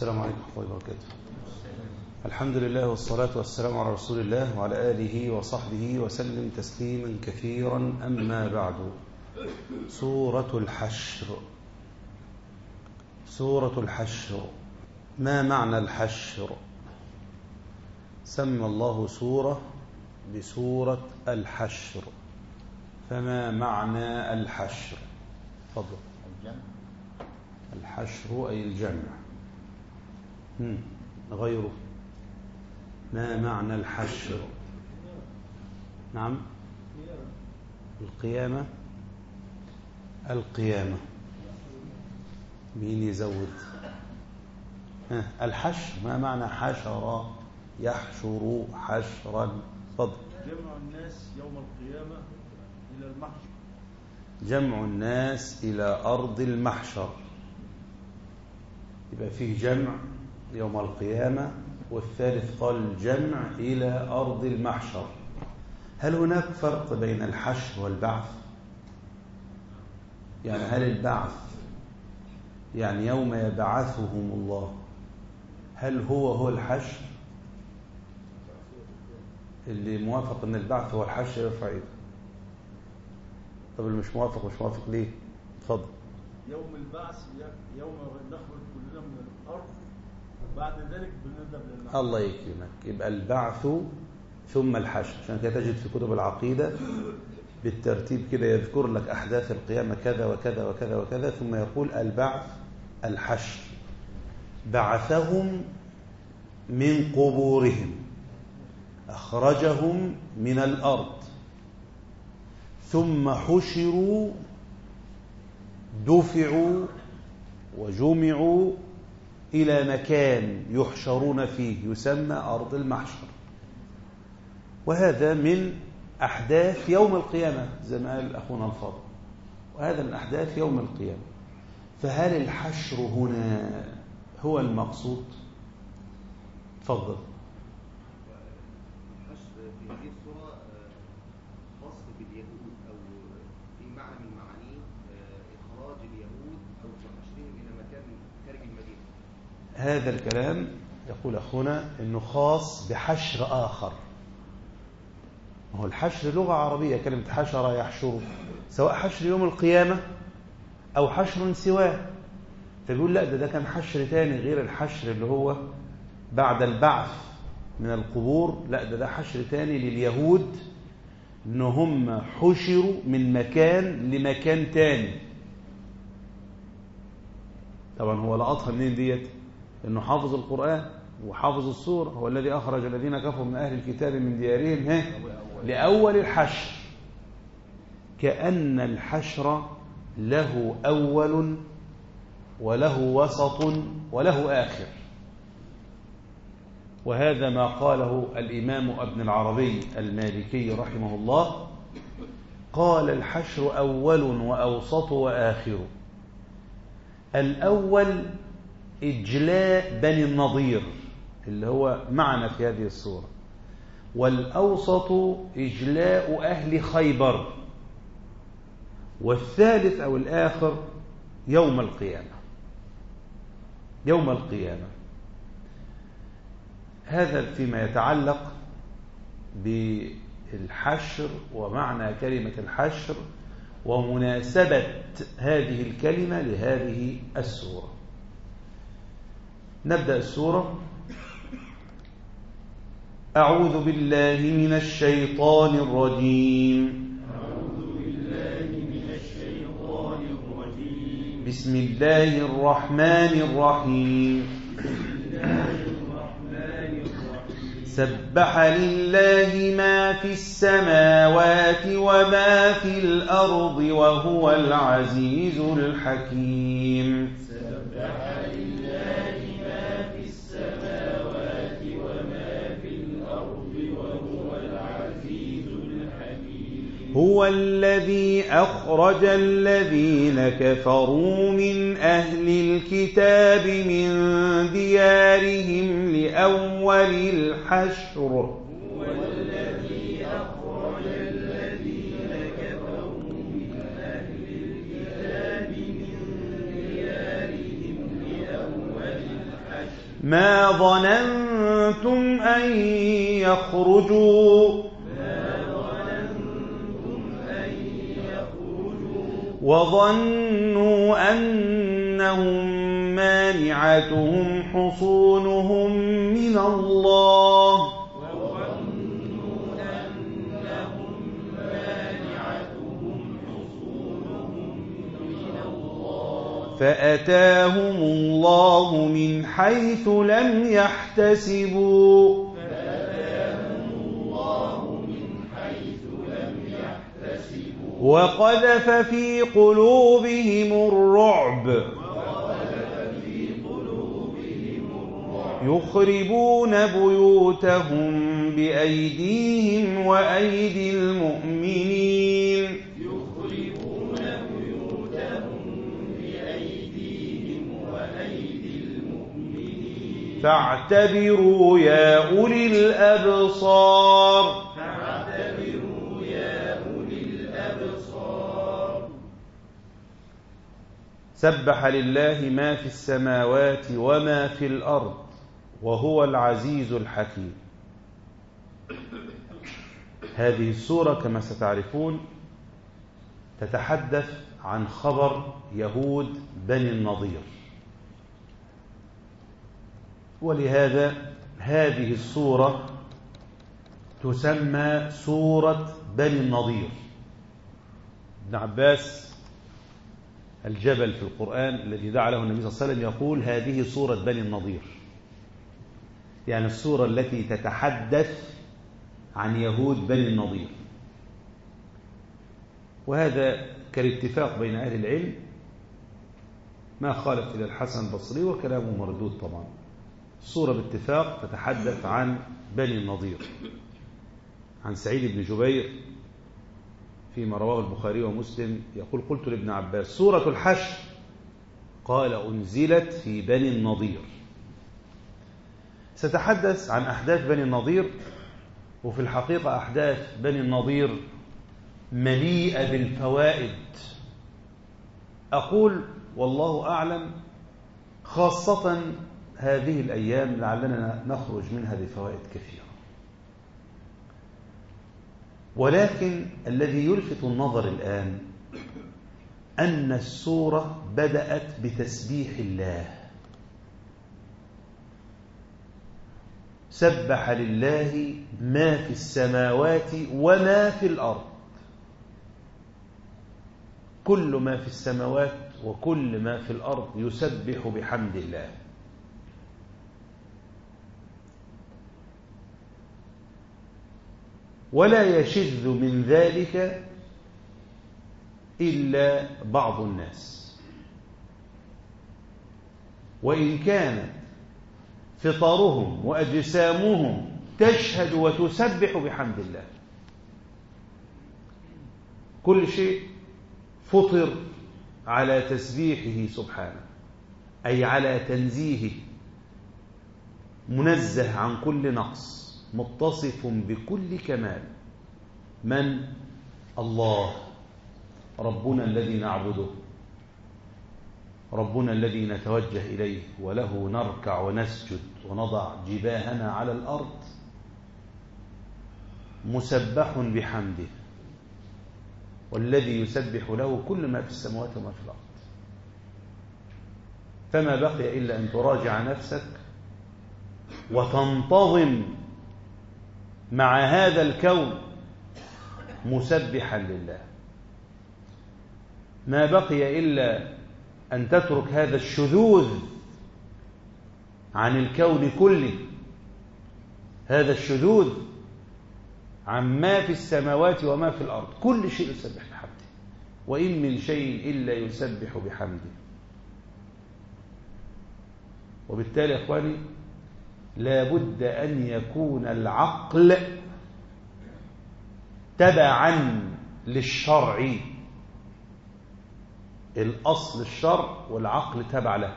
السلام عليكم ورحمة الله وبركاته الحمد لله والصلاة والسلام على رسول الله وعلى آله وصحبه وسلم تسليما كثيرا أما بعد سورة الحشر سورة الحشر ما معنى الحشر سمى الله سورة بسورة الحشر فما معنى الحشر تفضل الجمع الحشر أي الجمع مم. غيره ما معنى الحشر نعم القيامة القيامة مين يزود ها، الحشر ما معنى حشر يحشر حشرا تفضل جمع الناس يوم القيامة إلى المحشر جمع الناس إلى أرض المحشر يبقى فيه جمع يوم القيامة والثالث قال الجمع إلى أرض المحشر هل هناك فرق بين الحشر والبعث يعني هل البعث يعني يوم يبعثهم الله هل هو هو الحشر اللي موافق ان البعث هو الحشر يرفع ايده طب اللي مش موافق مش موافق ليه اتفضل يوم البعث ي- يوم نخرج كلنا من الأرض وبعد ذلك بنذهب للمحشر الله يكرمك يبقى البعث ثم الحشر عشان كده تجد في كتب العقيدة بالترتيب كده يذكر لك أحداث القيامة كذا وكذا وكذا وكذا ثم يقول البعث الحشر بعثهم من قبورهم أخرجهم من الأرض ثم حشروا دفعوا وجمعوا إلى مكان يحشرون فيه يسمى أرض المحشر وهذا من أحداث يوم القيامة زي ما قال أخونا الفاضل وهذا من أحداث يوم القيامة فهل الحشر هنا هو المقصود تفضل الحشر في هذه الصورة آه، خاص باليهود أو في معنى من معانيه آه، إخراج اليهود أو حشرهم إلى مكان خارج المدينة هذا الكلام يقول أخونا أنه خاص بحشر آخر ما هو الحشر لغة عربية كلمة حشر يحشر سواء حشر يوم القيامة أو حشر سواه فبيقول لا ده ده كان حشر تاني غير الحشر اللي هو بعد البعث من القبور لا ده ده حشر تاني لليهود ان هم حشروا من مكان لمكان تاني طبعا هو لقطها منين ديت انه حافظ القرآن وحافظ السورة هو الذي أخرج الذين كفروا من أهل الكتاب من ديارهم ها لأول الحشر كأن الحشر له أول وله وسط وله آخر وهذا ما قاله الإمام ابن العربي المالكي رحمه الله قال الحشر أول وأوسط وآخر الأول إجلاء بني النضير اللي هو معنا في هذه الصورة والأوسط إجلاء أهل خيبر والثالث أو الآخر يوم القيامة يوم القيامة هذا فيما يتعلق بالحشر ومعنى كلمة الحشر ومناسبة هذه الكلمة لهذه السورة نبدأ السورة أعوذ بالله من الشيطان الرجيم بسم الله الرحمن الرحيم سبح لله ما في السماوات وما في الأرض وهو العزيز الحكيم هو الذي أخرج الذين كفروا من أهل الكتاب من ديارهم لأول الحشر ما ظننتم أن يخرجوا وظنوا أنهم مانعتهم حصونهم من الله فأتاهم الله من حيث لم يحتسبوا وقذف في قلوبهم الرعب يخربون بيوتهم بأيديهم وأيدي المؤمنين فاعتبروا يا أولي الأبصار سبح لله ما في السماوات وما في الأرض وهو العزيز الحكيم هذه السورة كما ستعرفون تتحدث عن خبر يهود بني النضير ولهذا هذه السورة تسمى سورة بني النضير ابن عباس الجبل في القرآن الذي دعا له النبي صلى الله عليه وسلم يقول هذه سورة بني النضير يعني السورة التي تتحدث عن يهود بني النضير وهذا كالاتفاق بين أهل العلم ما خالف إلى الحسن البصري وكلامه مردود طبعا السورة باتفاق تتحدث عن بني النضير عن سعيد بن جبير فيما رواه البخاري ومسلم يقول قلت لابن عباس سورة الحشر قال أنزلت في بني النضير ستحدث عن أحداث بني النضير وفي الحقيقة أحداث بني النضير مليئة بالفوائد أقول والله أعلم خاصة هذه الأيام لعلنا نخرج منها بفوائد كثيرة ولكن الذي يلفت النظر الآن أن السورة بدأت بتسبيح الله سبح لله ما في السماوات وما في الأرض كل ما في السماوات وكل ما في الأرض يسبح بحمد الله ولا يشذ من ذلك إلا بعض الناس وإن كانت فطرهم وأجسامهم تشهد وتسبح بحمد الله كل شيء فطر على تسبيحه سبحانه أي على تنزيهه منزه عن كل نقص متصف بكل كمال من الله ربنا الذي نعبده ربنا الذي نتوجه إليه وله نركع ونسجد ونضع جباهنا على الأرض مسبح بحمده والذي يسبح له كل ما في السماوات وما في الأرض فما بقي إلا أن تراجع نفسك وتنتظم مع هذا الكون مسبحا لله ما بقي إلا أن تترك هذا الشذوذ عن الكون كله هذا الشذوذ عن ما في السماوات وما في الأرض كل شيء يسبح بحمده وإن من شيء إلا يسبح بحمده وبالتالي يا إخواني لابد أن يكون العقل تبعا للشرع الأصل الشرع والعقل تبع له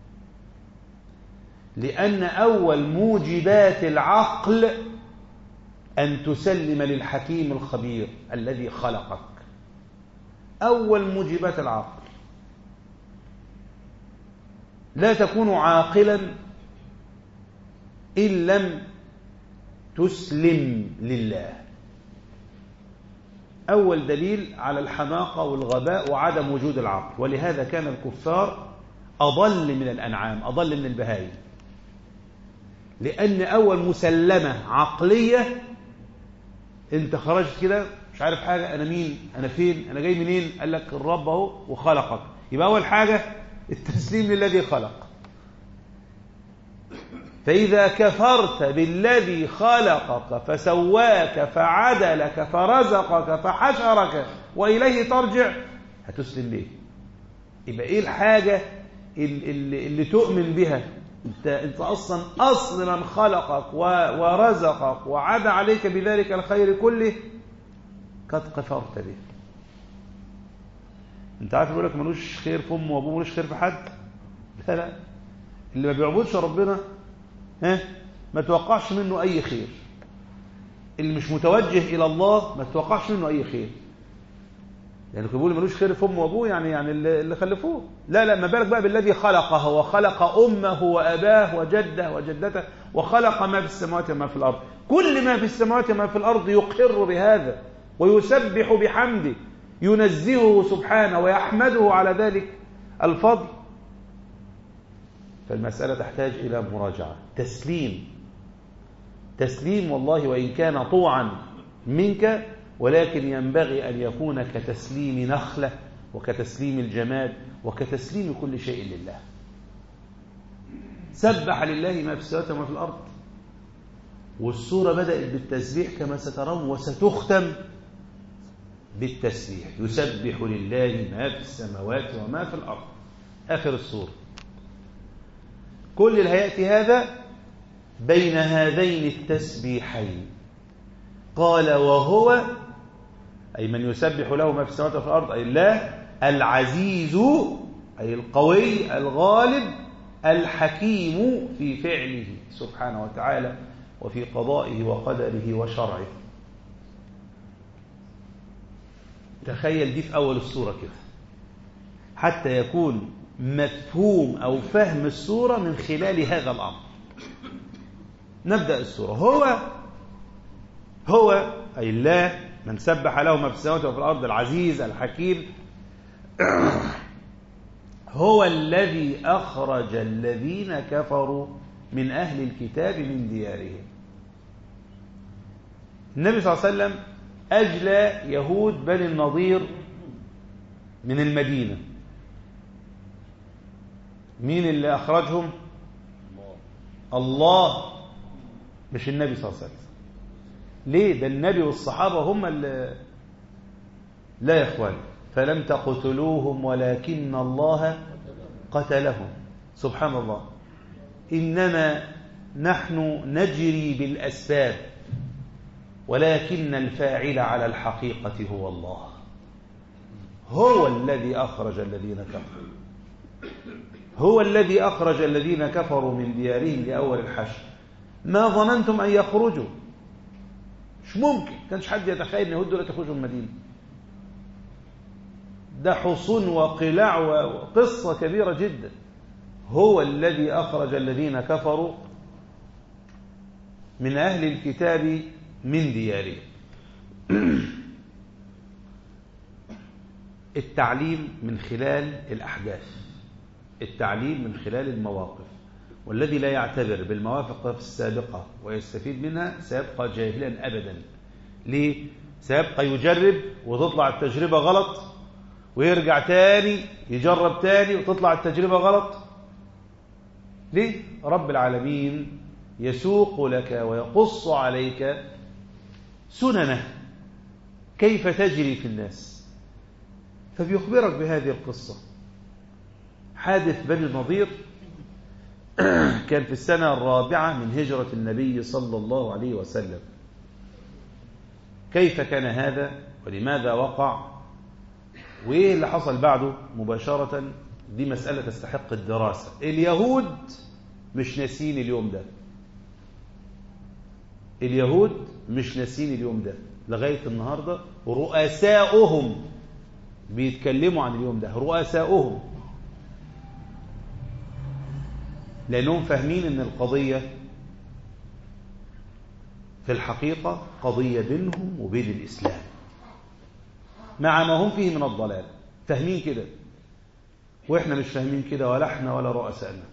لأن أول موجبات العقل أن تسلم للحكيم الخبير الذي خلقك أول موجبات العقل لا تكون عاقلا إن لم تسلم لله أول دليل على الحماقة والغباء وعدم وجود العقل ولهذا كان الكفار أضل من الأنعام أضل من البهائم لأن أول مسلمة عقلية أنت خرجت كده مش عارف حاجة أنا مين أنا فين أنا جاي منين قال لك الرب أهو وخلقك يبقى أول حاجة التسليم للذي خلق فإذا كفرت بالذي خلقك فسواك فعدلك فرزقك فحشرك وإليه ترجع هتسلم ليه يبقى إيه الحاجة اللي, اللي تؤمن بها انت, انت أصلا أصل من خلقك ورزقك وعد عليك بذلك الخير كله قد كفرت به انت عارف يقول لك ملوش خير في امه وابوه ملوش خير في حد لا لا اللي ما بيعبدش ربنا ها ما توقعش منه اي خير اللي مش متوجه الى الله ما توقعش منه اي خير يعني كان بيقول ملوش خير في امه وابوه يعني يعني اللي خلفوه لا لا ما بالك بقى بالذي خلقه وخلق امه واباه وجده وجدته وخلق ما في السماوات وما في الارض كل ما في السماوات وما في الارض يقر بهذا ويسبح بحمده ينزهه سبحانه ويحمده على ذلك الفضل فالمسألة تحتاج إلى مراجعة تسليم تسليم والله وإن كان طوعا منك ولكن ينبغي أن يكون كتسليم نخلة وكتسليم الجماد وكتسليم كل شيء لله سبح لله ما في السماوات وما في الأرض والسورة بدأت بالتسبيح كما سترون وستختم بالتسبيح يسبح لله ما في السماوات وما في الأرض آخر السورة كل اللي هيأتي هذا بين هذين التسبيحين قال وهو أي من يسبح له ما في السماوات وفي الأرض أي الله العزيز أي القوي الغالب الحكيم في فعله سبحانه وتعالى وفي قضائه وقدره وشرعه تخيل دي في أول السورة كده حتى يكون مفهوم أو فهم السورة من خلال هذا الأمر نبدأ السورة هو هو أي الله من سبح له ما في السماوات وفي الأرض العزيز الحكيم هو الذي أخرج الذين كفروا من أهل الكتاب من ديارهم النبي صلى الله عليه وسلم أجلى يهود بني النضير من المدينة مين اللي أخرجهم الله مش النبي صلى الله عليه وسلم ليه ده النبي والصحابة هم اللي لا يا إخوان فلم تقتلوهم ولكن الله قتلهم سبحان الله إنما نحن نجري بالأسباب ولكن الفاعل على الحقيقة هو الله هو الذي أخرج الذين كفروا هو الذي أخرج الذين كفروا من ديارهم لأول الحشر ما ظننتم أن يخرجوا مش ممكن كانش حد يتخيل أن يهود دول يخرجوا من المدينة ده حصون وقلاع وقصة كبيرة جدا هو الذي أخرج الذين كفروا من أهل الكتاب من ديارهم التعليم من خلال الأحداث التعليم من خلال المواقف والذي لا يعتبر بالمواقف السابقة ويستفيد منها سيبقى جاهلا أبدا ليه؟ سيبقى يجرب وتطلع التجربة غلط ويرجع تاني يجرب تاني وتطلع التجربة غلط ليه؟ رب العالمين يسوق لك ويقص عليك سننه كيف تجري في الناس فبيخبرك بهذه القصة حادث بني النضير كان في السنة الرابعة من هجرة النبي صلى الله عليه وسلم كيف كان هذا ولماذا وقع وإيه اللي حصل بعده مباشرة دي مسألة تستحق الدراسة اليهود مش ناسين اليوم ده اليهود مش ناسين اليوم ده لغاية النهاردة رؤساؤهم بيتكلموا عن اليوم ده رؤساؤهم لأنهم فاهمين أن القضية في الحقيقة قضية بينهم وبين الإسلام مع ما هم فيه من الضلال فاهمين كده وإحنا مش فاهمين كده ولا إحنا ولا رؤسائنا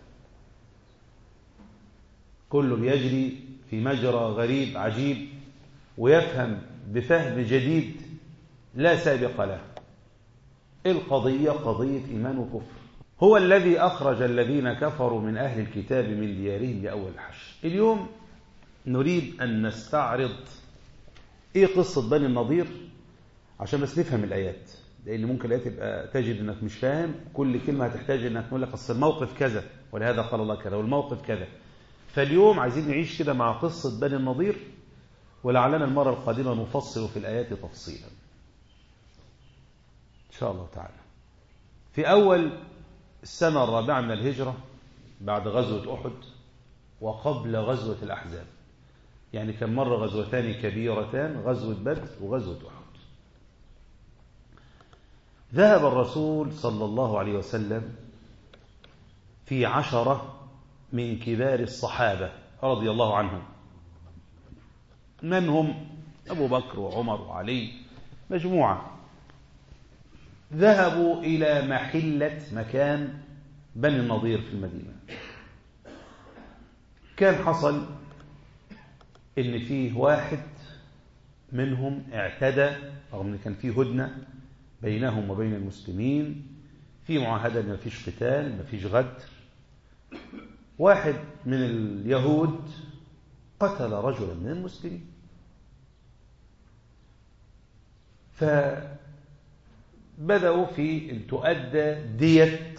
كله بيجري في مجرى غريب عجيب ويفهم بفهم جديد لا سابق له القضية قضية إيمان وكفر هو الذي أخرج الذين كفروا من أهل الكتاب من ديارهم لأول الحشر اليوم نريد أن نستعرض إيه قصة بني النضير عشان بس نفهم الآيات لأن ممكن الآيات تبقى تجد أنك مش فاهم كل كلمة هتحتاج أنك تقول لك أصل الموقف كذا ولهذا قال الله كذا والموقف كذا فاليوم عايزين نعيش كده مع قصة بني النضير ولعلنا المرة القادمة نفصل في الآيات تفصيلا إن شاء الله تعالى في أول السنة الرابعة من الهجرة بعد غزوة أحد وقبل غزوة الأحزاب يعني كان مرة غزوتان كبيرتان غزوة بدر وغزوة أحد ذهب الرسول صلى الله عليه وسلم في عشرة من كبار الصحابة رضي الله عنهم من هم أبو بكر وعمر وعلي مجموعة ذهبوا إلى محلة مكان بني النضير في المدينة كان حصل إن فيه واحد منهم اعتدى رغم إن كان فيه هدنة بينهم وبين المسلمين في معاهدة ما فيش قتال ما فيش غدر واحد من اليهود قتل رجلا من المسلمين فبدأوا في أن تؤدى دية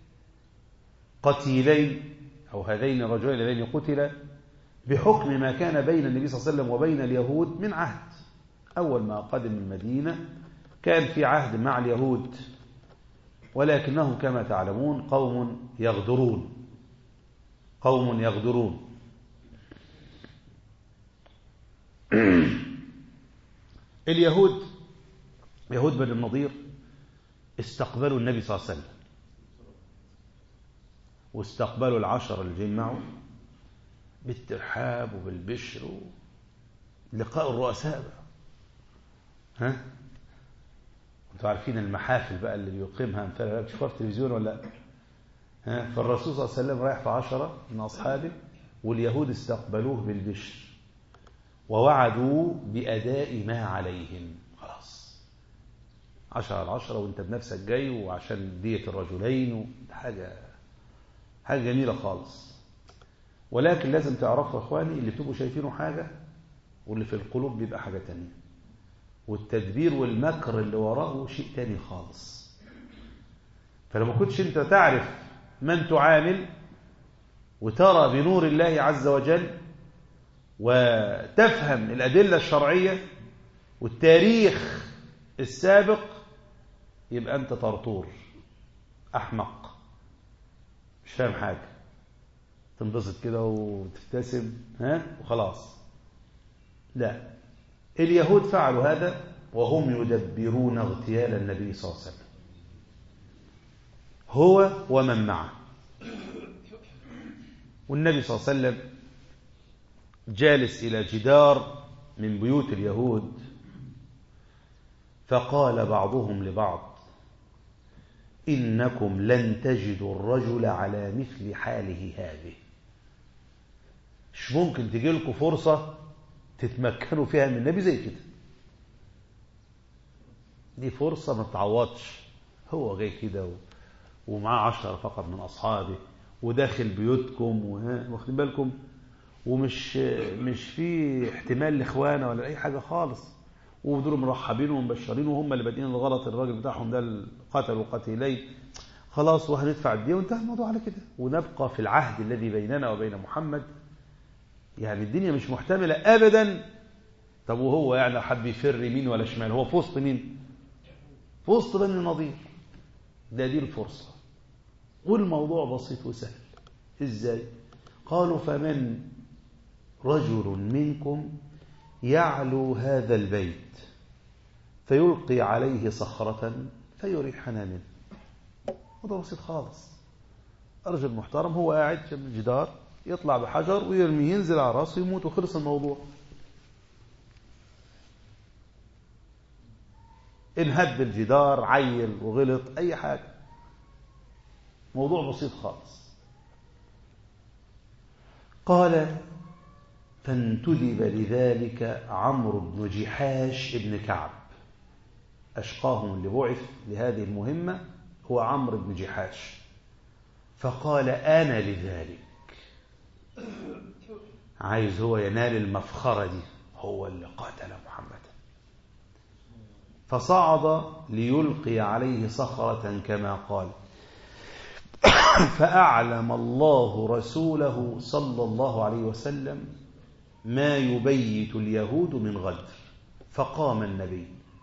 قتيلين أو هذين الرجلين اللذين قتلا بحكم ما كان بين النبي صلى الله عليه وسلم وبين اليهود من عهد أول ما قدم المدينة كان في عهد مع اليهود ولكنهم كما تعلمون قوم يغدرون قوم يغدرون اليهود يهود بن النضير استقبلوا النبي صلى الله عليه وسلم واستقبلوا العشر اللي جايين معه بالترحاب وبالبشر لقاء الرؤساء بقى ها انتوا عارفين المحافل بقى اللي بيقيمها امثال بتشوفها في التلفزيون ولا لا ها فالرسول صلى الله عليه وسلم رايح في عشرة من أصحابه واليهود استقبلوه بالبشر ووعدوا بأداء ما عليهم خلاص عشرة على عشرة وانت بنفسك جاي وعشان دية الرجلين حاجة حاجة جميلة خالص ولكن لازم تعرفوا يا اخواني اللي بتبقوا شايفينه حاجة واللي في القلوب بيبقى حاجة تانية والتدبير والمكر اللي وراه شيء تاني خالص فلما كنتش انت تعرف من تعامل وترى بنور الله عز وجل وتفهم الأدلة الشرعية والتاريخ السابق يبقى أنت طرطور أحمق مش فاهم حاجة تنبسط كده وتبتسم ها وخلاص لا اليهود فعلوا هذا وهم يدبرون اغتيال النبي صلى الله عليه وسلم هو ومن معه والنبي صلى الله عليه وسلم جالس إلى جدار من بيوت اليهود فقال بعضهم لبعض إنكم لن تجدوا الرجل على مثل حاله هذه مش ممكن تجي لكم فرصة تتمكنوا فيها من النبي زي كده دي فرصة ما تعوضش هو جاي كده و... ومعاه عشرة فقط من أصحابه وداخل بيوتكم واخدين بالكم ومش مش في احتمال لاخوانه ولا اي حاجه خالص ودول مرحبين ومبشرين وهم اللي بادئين الغلط الراجل بتاعهم ده قتل وقتيلي خلاص وهندفع الديه وانتهى الموضوع على كده ونبقى في العهد الذي بيننا وبين محمد يعني الدنيا مش محتمله ابدا طب وهو يعني حب يفر يمين ولا شمال هو في وسط مين؟ في وسط بني النضير ده دي الفرصه والموضوع بسيط وسهل ازاي؟ قالوا فمن رجل منكم يعلو هذا البيت فيلقي عليه صخرة فيريحنا منه وده بسيط خالص رجل محترم هو قاعد جنب الجدار يطلع بحجر ويرميه ينزل على راسه يموت وخلص الموضوع انهد الجدار عيل وغلط أي حاجة موضوع بسيط خالص قال فانتدب لذلك عمرو بن جحاش بن كعب أشقاهم اللي بعث لهذه المهمة هو عمرو بن جحاش فقال أنا لذلك عايز هو ينال المفخرة دي هو اللي قاتل محمد فصعد ليلقي عليه صخرة كما قال فأعلم الله رسوله صلى الله عليه وسلم ما يبيت اليهود من غدر فقام النبي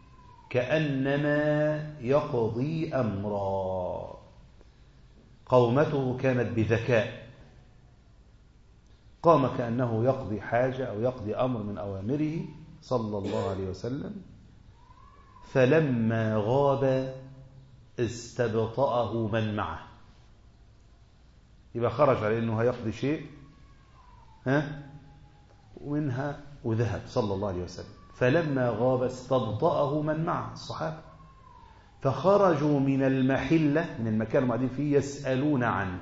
كأنما يقضي أمرا قومته كانت بذكاء قام كأنه يقضي حاجة أو يقضي أمر من أوامره صلى الله عليه وسلم فلما غاب استبطأه من معه يبقى خرج عليه أنه هيقضي شيء ها ومنها وذهب صلى الله عليه وسلم فلما غاب استبطأه من معه الصحابة فخرجوا من المحلة من المكان اللي قاعدين فيه يسألون عنه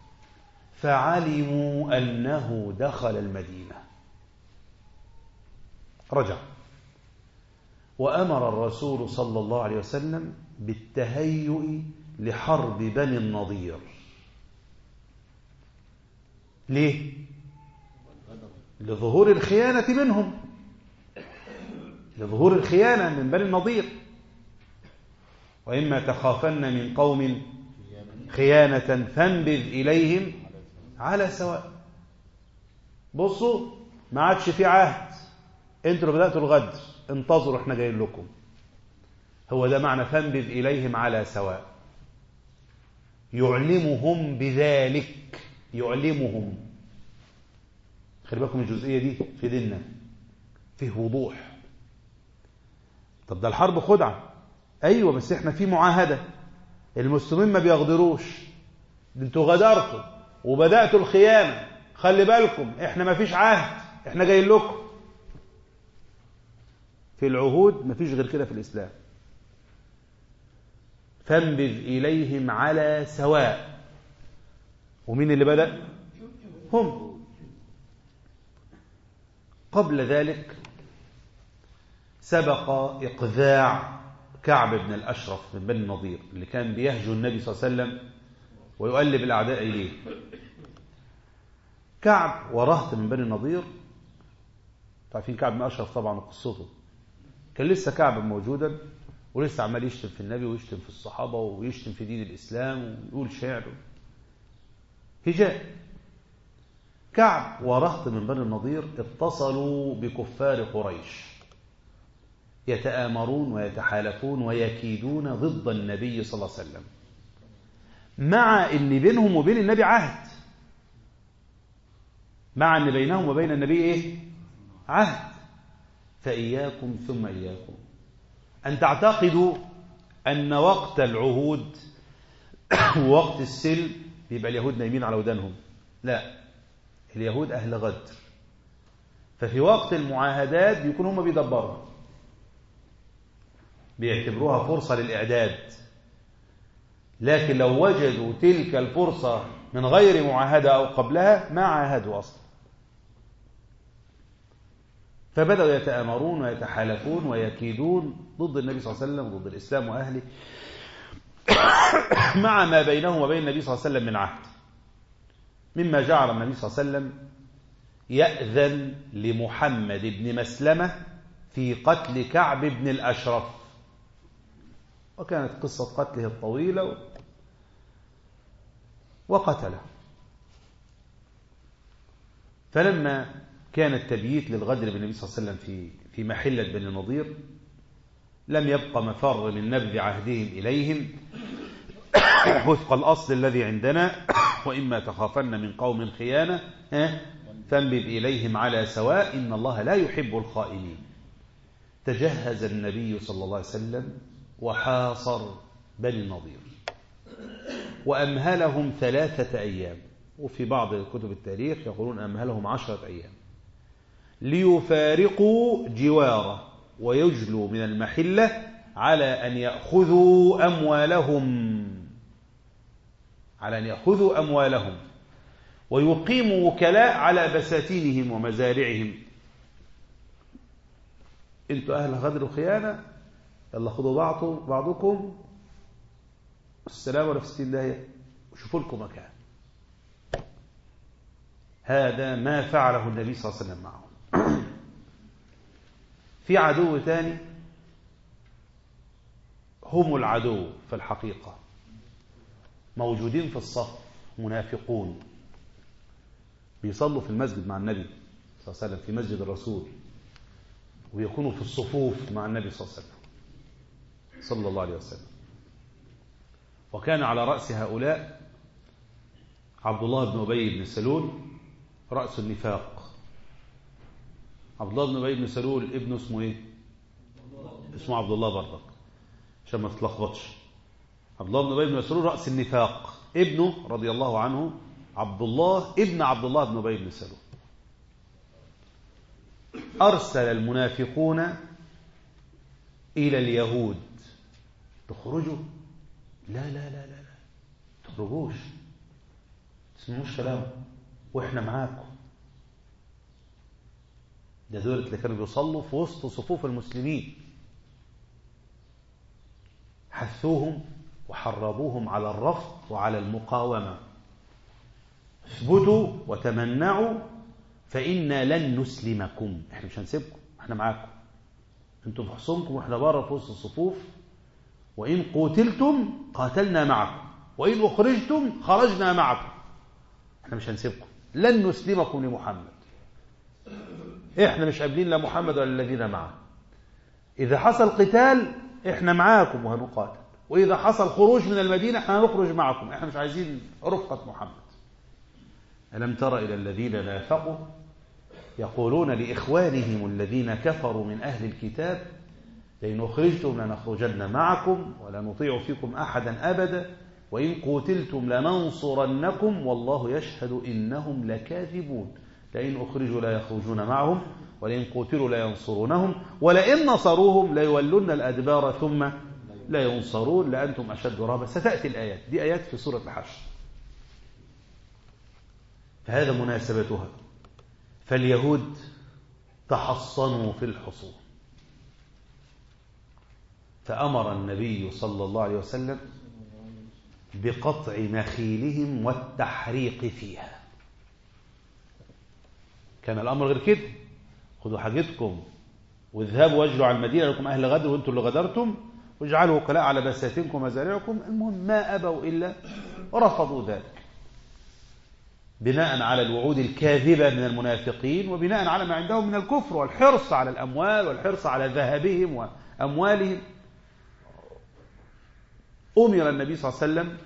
فعلموا أنه دخل المدينة رجع وأمر الرسول صلى الله عليه وسلم بالتهيؤ لحرب بني النضير ليه؟ لظهور الخيانة منهم لظهور الخيانة من بني النضير وإما تخافن من قوم خيانة فانبذ إليهم على سواء بصوا ما عادش في عهد انتوا اللي بدأتوا الغدر انتظروا احنا جايين لكم هو ده معنى فانبذ إليهم على سواء يعلمهم بذلك يعلمهم خلي بالكم الجزئية دي في ديننا فيه وضوح طب ده الحرب خدعة أيوة بس احنا في معاهدة المسلمين ما بيغدروش انتوا غدرتوا وبدأتوا الخيانة خلي بالكم احنا ما فيش عهد احنا جايين لكم في العهود ما فيش غير كده في الإسلام فانبذ إليهم على سواء ومين اللي بدأ هم قبل ذلك سبق إقذاع كعب بن الأشرف من بني النضير اللي كان بيهجو النبي صلى الله عليه وسلم ويؤلب الأعداء إليه كعب ورهط من بني النضير تعرفين كعب بن أشرف طبعا قصته كان لسه كعب موجودا ولسه عمال يشتم في النبي ويشتم في الصحابة ويشتم في دين الإسلام ويقول شعر هجاء كعب ورهط من بني النضير اتصلوا بكفار قريش يتآمرون ويتحالفون ويكيدون ضد النبي صلى الله عليه وسلم مع ان بينهم وبين النبي عهد مع ان بينهم وبين النبي ايه عهد فإياكم ثم إياكم أن تعتقدوا أن وقت العهود ووقت السلم بيبقى اليهود نايمين على ودانهم لا اليهود أهل غدر ففي وقت المعاهدات بيكونوا هم بيدبروا بيعتبروها فرصة للإعداد لكن لو وجدوا تلك الفرصة من غير معاهدة أو قبلها ما عاهدوا أصلا فبدأوا يتآمرون ويتحالفون ويكيدون ضد النبي صلى الله عليه وسلم ضد الإسلام وأهله مع ما بينهم وبين النبي صلى الله عليه وسلم من عهد مما جعل النبي صلى الله عليه وسلم يأذن لمحمد بن مسلمة في قتل كعب بن الأشرف وكانت قصة قتله الطويلة وقتله فلما كان التبييت للغدر بالنبي صلى الله عليه وسلم في في محلة بني النضير لم يبق مفر من نبذ عهدهم إليهم وفق الأصل الذي عندنا وإما تخافن من قوم خيانة فانبذ إليهم على سواء إن الله لا يحب الخائنين تجهز النبي صلى الله عليه وسلم وحاصر بني النضير وأمهلهم ثلاثة أيام وفي بعض كتب التاريخ يقولون أمهلهم عشرة أيام ليفارقوا جواره ويجلوا من المحلة على أن يأخذوا أموالهم على أن يأخذوا أموالهم ويقيموا وكلاء على بساتينهم ومزارعهم انتوا أهل غدر وخيانة يلا خذوا بعض بعضكم السلام ولا في ستين داهية وشوفوا لكم مكان هذا ما فعله النبي صلى الله عليه وسلم معهم في عدو ثاني هم العدو في الحقيقة موجودين في الصف منافقون بيصلوا في المسجد مع النبي صلى الله عليه وسلم في مسجد الرسول ويكونوا في الصفوف مع النبي صلى الله عليه وسلم صلى الله عليه وسلم وكان على رأس هؤلاء عبد الله بن أبي بن سلول رأس النفاق عبد الله بن أبي بن سلول ابنه اسمه ايه اسمه عبد الله برضك عشان ما تتلخبطش عبد الله بن أبي بن سلول رأس النفاق ابنه رضي الله عنه عبد الله ابن عبد الله بن أبي بن سلول أرسل المنافقون إلى اليهود تخرجوا لا لا لا لا لا تخرجوش تسمعوش كلام واحنا معاكم ده دول اللي كانوا بيصلوا في وسط صفوف المسلمين حثوهم وحرضوهم على الرفض وعلى المقاومة اثبتوا وتمنعوا فإنا لن نسلمكم احنا مش هنسيبكم احنا معاكم انتم في حصونكم واحنا بره في وسط الصفوف وإن قتلتم قاتلنا معكم وإن أخرجتم خرجنا معكم احنا مش هنسيبكم لن نسلمكم لمحمد احنا مش قابلين لا محمد ولا الذين معه إذا حصل قتال احنا معاكم وهنقاتل وإذا حصل خروج من المدينة احنا هنخرج معكم احنا مش عايزين رفقة محمد ألم تر إلى الذين نافقوا يقولون لإخوانهم الذين كفروا من أهل الكتاب لئن أخرجتم لنخرجن معكم ولا نطيع فيكم أحدا أبدا وإن قتلتم لننصرنكم والله يشهد إنهم لكاذبون لئن أخرجوا لا يخرجون معهم ولئن قتلوا لا ينصرونهم ولئن نصروهم ليولن الأدبار ثم لا ينصرون لأنتم أشد رهبة ستأتي الآيات دي آيات في سورة الحشر فهذا مناسبتها فاليهود تحصنوا في الحصون فأمر النبي صلى الله عليه وسلم بقطع نخيلهم والتحريق فيها كان الأمر غير كده خذوا حاجتكم واذهبوا واجلوا على المدينة لكم أهل غدر وانتم اللي غدرتم واجعلوا وكلاء على بساتينكم ومزارعكم المهم ما أبوا إلا رفضوا ذلك بناء على الوعود الكاذبة من المنافقين وبناء على ما عندهم من الكفر والحرص على الأموال والحرص على ذهبهم وأموالهم أمر النبي صلى الله عليه وسلم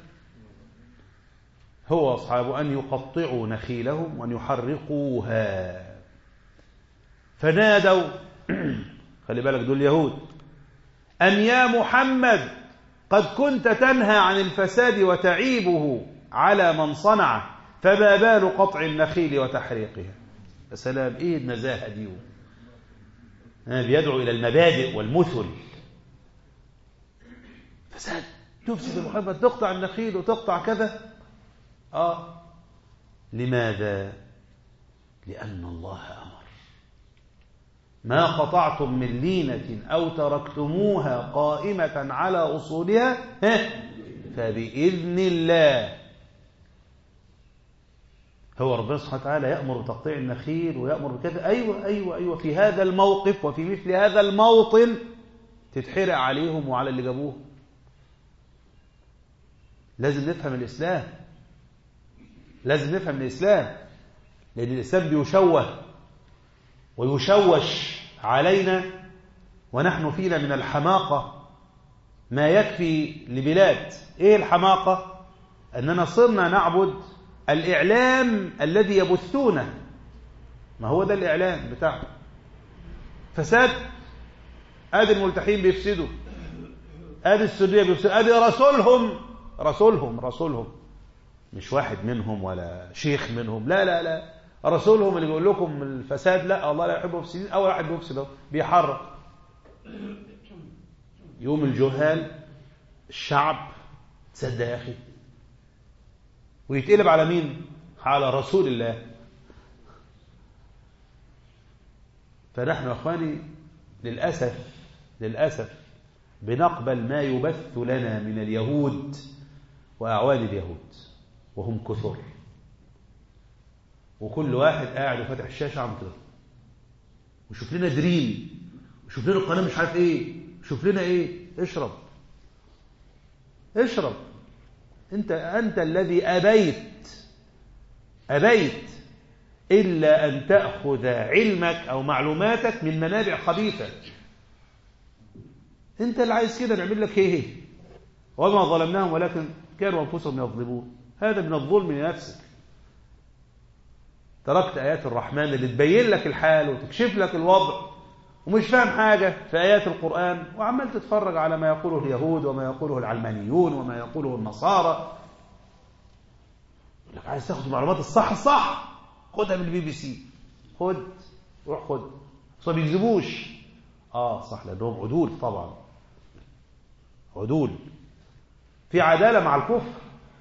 هو أصحابه أن يقطعوا نخيلهم وأن يحرقوها فنادوا خلي بالك دول يهود أن يا محمد قد كنت تنهى عن الفساد وتعيبه على من صنعه فما بال قطع النخيل وتحريقها يا سلام ايه النزاهه دي بيدعو الى المبادئ والمثل فساد تفسد محمد تقطع النخيل وتقطع كذا اه لماذا لان الله امر ما قطعتم من لينه او تركتموها قائمه على اصولها فباذن الله هو ربنا سبحانه وتعالى يأمر بتقطيع النخيل ويأمر بكذا أيوة أيوة أيوة في هذا الموقف وفي مثل هذا الموطن تتحرق عليهم وعلى اللي جابوه لازم نفهم الإسلام لازم نفهم الإسلام لأن الإسلام بيشوه ويشوش علينا ونحن فينا من الحماقة ما يكفي لبلاد إيه الحماقة أننا صرنا نعبد الإعلام الذي يبثونه ما هو ده الإعلام بتاعه فساد آدي الملتحين بيفسدوا آدي السورية بيفسدوا آدي رسولهم رسولهم رسولهم مش واحد منهم ولا شيخ منهم لا لا لا رسولهم اللي بيقول لكم الفساد لا الله لا يحب المفسدين أول واحد بيفسد بيحرق يوم الجهال الشعب تصدق يا أخي ويتقلب على مين على رسول الله فنحن يا أخواني للأسف للأسف بنقبل ما يبث لنا من اليهود وأعوان اليهود وهم كثر وكل واحد قاعد وفاتح الشاشة عم كده وشوف لنا دريم وشوف لنا القناة مش عارف ايه شوف لنا ايه اشرب اشرب انت انت الذي ابيت ابيت الا ان تاخذ علمك او معلوماتك من منابع خبيثه انت اللي عايز كده نعمل لك ايه وما ظلمناهم ولكن كانوا انفسهم يظلمون هذا من الظلم لنفسك تركت ايات الرحمن اللي تبين لك الحال وتكشف لك الوضع ومش فاهم حاجة في آيات القرآن وعمال تتفرج على ما يقوله اليهود وما يقوله العلمانيون وما يقوله النصارى لك عايز تاخد المعلومات الصح الصح خدها من البي بي سي خد روح خد بس ما بيكذبوش اه صح لانهم عدول طبعا عدول في عدالة مع الكفر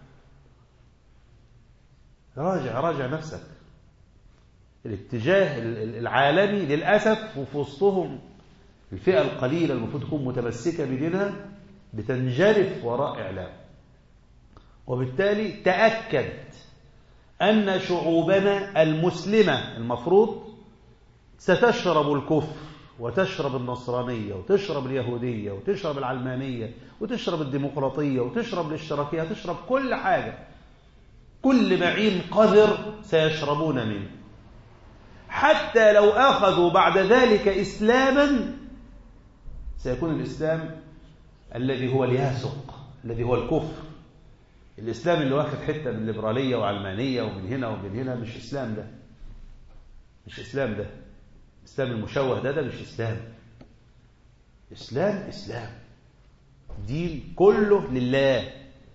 راجع راجع نفسك الاتجاه العالمي للأسف وفي وسطهم الفئة القليلة المفروض تكون متمسكة بدينها بتنجرف وراء إعلام وبالتالي تأكد أن شعوبنا المسلمة المفروض ستشرب الكفر وتشرب النصرانية وتشرب اليهودية وتشرب العلمانية وتشرب الديمقراطية وتشرب الاشتراكية تشرب كل حاجة كل معين قذر سيشربون منه حتى لو أخذوا بعد ذلك إسلاما سيكون الإسلام الذي هو الياسق الذي هو الكفر الإسلام اللي واخد حتة من الليبرالية وعلمانية ومن هنا ومن هنا مش إسلام ده مش إسلام ده الإسلام المشوه ده ده مش إسلام إسلام إسلام دين كله لله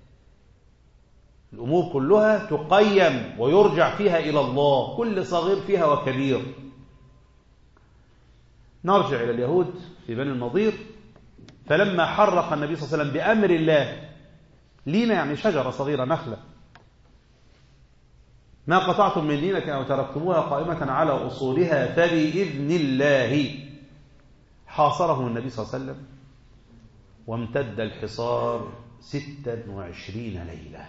الأمور كلها تقيم ويرجع فيها إلى الله كل صغير فيها وكبير نرجع إلى اليهود في بني النضير فلما حرق النبي صلى الله عليه وسلم بأمر الله لينا يعني شجرة صغيرة نخلة ما قطعتم من لينة أو تركتموها قائمة على أصولها فبإذن الله حاصرهم النبي صلى الله عليه وسلم وامتد الحصار ستا وعشرين ليلة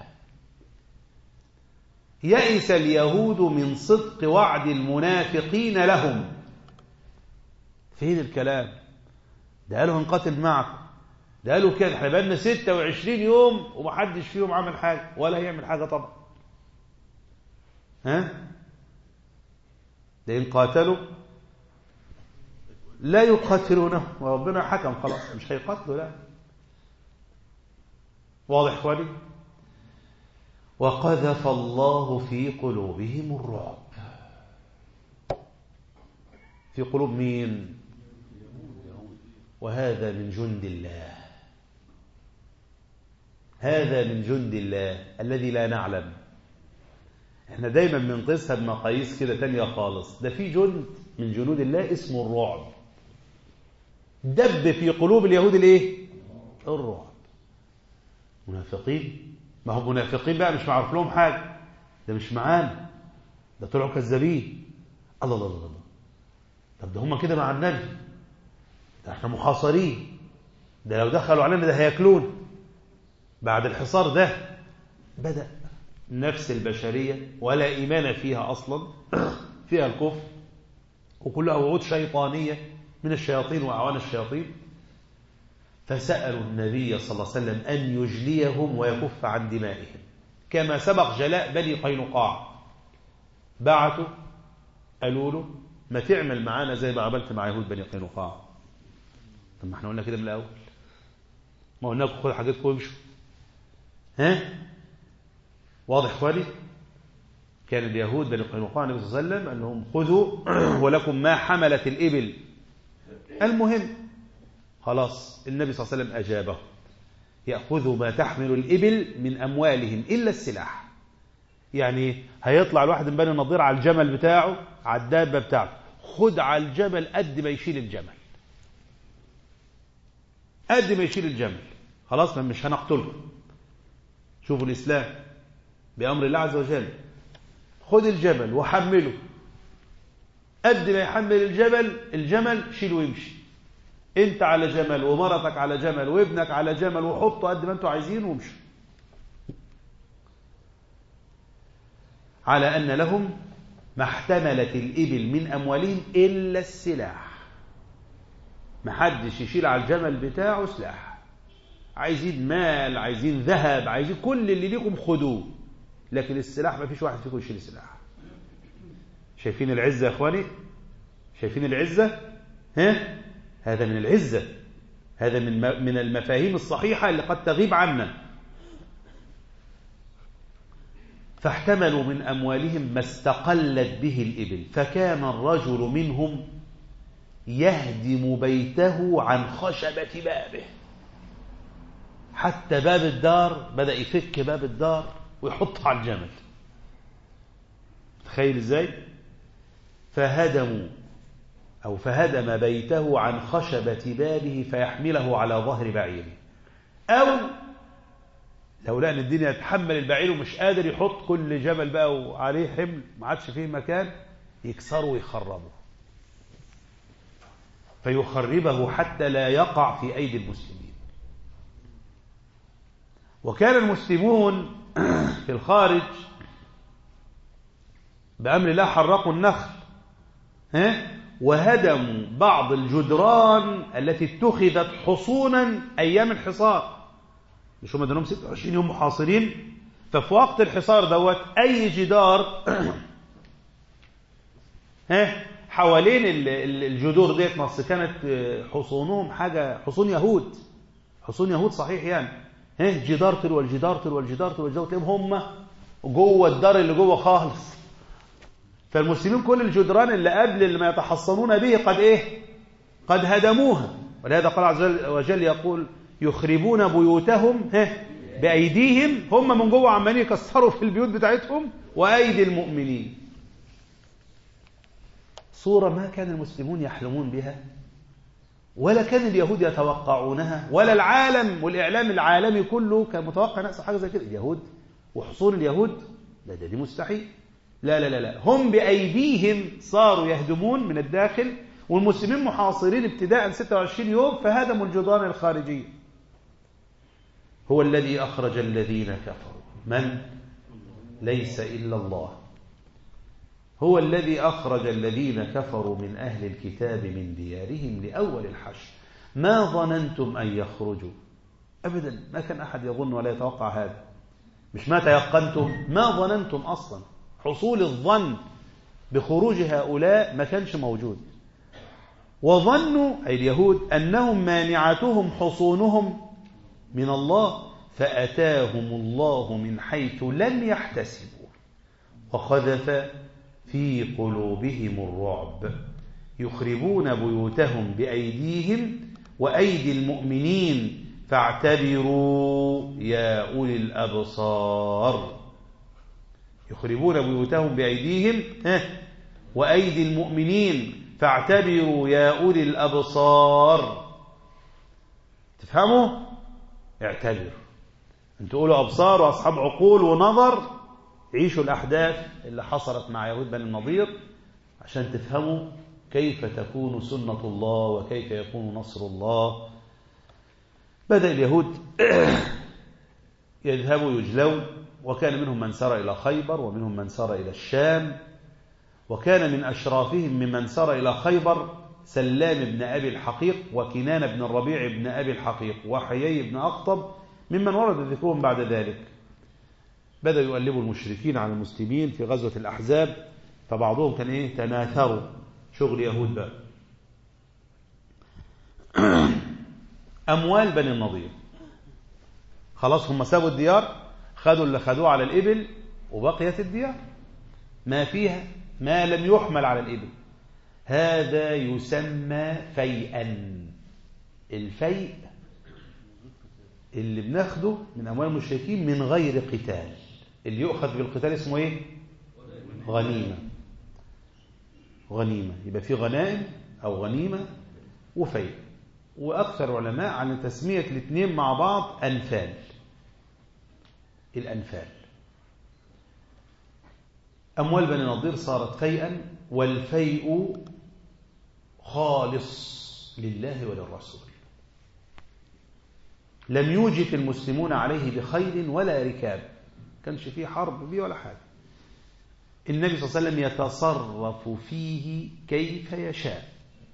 يئس اليهود من صدق وعد المنافقين لهم فين الكلام ده قالوا هنقاتل معكم ده قالوا كده احنا بقالنا 26 يوم ومحدش فيهم عمل حاجه ولا هيعمل حاجه طبعا ها لئن قاتلوا لا يقاتلونه وربنا حكم خلاص مش هيقاتلوا لا واضح اخواني وقذف الله في قلوبهم الرعب في قلوب مين وهذا من جند الله هذا من جند الله الذي لا نعلم احنا دايما بنقيسها بمقاييس كده تانية خالص ده في جند من جنود الله اسمه الرعب دب في قلوب اليهود الايه الرعب منافقين ما هم منافقين بقى مش معروف لهم حاجه ده مش معانا ده طلعوا كذابين الله الله الله الله طب ده هم كده مع النبي ده احنا محاصرين ده لو دخلوا علينا ده هياكلون بعد الحصار ده بدأ نفس البشرية ولا إيمان فيها أصلا فيها الكفر وكلها وعود شيطانية من الشياطين وأعوان الشياطين فسألوا النبي صلى الله عليه وسلم أن يجليهم ويكف عن دمائهم كما سبق جلاء بني قينقاع بعثوا قالوا له ما تعمل معانا زي ما عملت مع يهود بني قينقاع طب ما احنا قلنا كده من الأول ما قلنا لكم خدوا حاجتكم وامشوا ها واضح اخواني كان اليهود بني قينقاع النبي صلى الله عليه وسلم انهم خذوا ولكم ما حملت الابل المهم خلاص النبي صلى الله عليه وسلم اجابه ياخذوا ما تحمل الابل من اموالهم الا السلاح يعني هيطلع الواحد من بني النضير على الجمل بتاعه على الدابه بتاعته خد على الجمل قد ما يشيل الجمل قد ما يشيل الجمل خلاص ما مش هنقتلكم شوفوا الإسلام بأمر الله عز وجل خد الجبل وحمله قد ما يحمل الجبل الجمل شيله ويمشي انت على جمل ومرتك على جمل وابنك على جمل وحطوا قد ما انتوا عايزين وامشوا على أن لهم ما احتملت الإبل من أموالهم إلا السلاح ما حدش يشيل على الجمل بتاعه سلاح عايزين مال عايزين ذهب عايزين كل اللي ليكم خدوه لكن السلاح ما فيش واحد فيكم يشيل سلاح شايفين العزة يا اخواني شايفين العزة ها هذا من العزة هذا من من المفاهيم الصحيحة اللي قد تغيب عنا فاحتملوا من أموالهم ما استقلت به الإبل فكان الرجل منهم يهدم بيته عن خشبة بابه حتى باب الدار بدأ يفك باب الدار ويحط على الجمل تخيل ازاي فهدموا أو فهدم بيته عن خشبة بابه فيحمله على ظهر بعيره أو لو لقى ان الدنيا تحمل البعير ومش قادر يحط كل جبل بقى وعليه حمل ما عادش فيه مكان يكسره ويخربه فيخربه حتى لا يقع في أيدي المسلمين وكان المسلمون في الخارج بأمر الله حرقوا النخل ها وهدموا بعض الجدران التي اتخذت حصونا أيام الحصار مش هم دانهم 26 يوم محاصرين ففي وقت الحصار دوت أي جدار ها حوالين الجذور ديت مصر كانت حصونهم حاجة حصون يهود حصون يهود صحيح يعني ها جدار تلو الجدار تلو الجدار تلو الجدار تلو هم جوه الدار اللي جوه خالص فالمسلمين كل الجدران اللي قبل اللي ما يتحصنون به قد ايه قد هدموها ولهذا قال عز وجل يقول يخربون بيوتهم ها بأيديهم هم من جوه عمالين يكسروا في البيوت بتاعتهم وأيدي المؤمنين صورة ما كان المسلمون يحلمون بها ولا كان اليهود يتوقعونها ولا العالم والإعلام العالمي كله كان متوقع نفس حاجة زي كده اليهود وحصول اليهود لا ده دي مستحيل لا لا لا لا هم بأيديهم صاروا يهدمون من الداخل والمسلمين محاصرين ابتداء 26 يوم فهدموا الجدران الخارجية هو الذي أخرج الذين كفروا من؟ ليس إلا الله هو الذي أخرج الذين كفروا من أهل الكتاب من ديارهم لأول الحشر ما ظننتم أن يخرجوا أبدا ما كان أحد يظن ولا يتوقع هذا مش ما تيقنتم ما ظننتم أصلا حصول الظن بخروج هؤلاء ما كانش موجود وظنوا أي اليهود أنهم مانعتهم حصونهم من الله فأتاهم الله من حيث لم يحتسبوا وخذف في قلوبهم الرعب يخربون بيوتهم بأيديهم وأيدي المؤمنين فاعتبروا يا أولي الأبصار يخربون بيوتهم بأيديهم وأيدي المؤمنين فاعتبروا يا أولي الأبصار تفهموا؟ اعتبروا انتوا تقولوا أبصار وأصحاب عقول ونظر عيشوا الأحداث اللي حصلت مع يهود بني النضير عشان تفهموا كيف تكون سنة الله وكيف يكون نصر الله بدأ اليهود يذهبوا يجلون وكان منهم من سار إلى خيبر ومنهم من سار إلى الشام وكان من أشرافهم ممن سار إلى خيبر سلام بن أبي الحقيق وكنان بن الربيع بن أبي الحقيق وحيي بن أقطب ممن ورد ذكرهم بعد ذلك بدأ يؤلبوا المشركين على المسلمين في غزوة الأحزاب فبعضهم كان إيه تناثروا شغل يهود بقى أموال بني النضير خلاص هم سابوا الديار خدوا اللي خدوه على الإبل وبقيت الديار ما فيها ما لم يحمل على الإبل هذا يسمى فيئا الفيء اللي بناخده من أموال المشركين من غير قتال اللي يؤخذ بالقتال اسمه ايه غنيمة غنيمة يبقى في غنائم أو غنيمة وفيء وأكثر العلماء على تسمية الاثنين مع بعض أنفال الأنفال أموال بني نضير صارت فيئا والفيء خالص لله وللرسول لم يوجف المسلمون عليه بخيل ولا ركاب كانش فيه حرب بيه ولا حاجة النبي صلى الله عليه وسلم يتصرف فيه كيف يشاء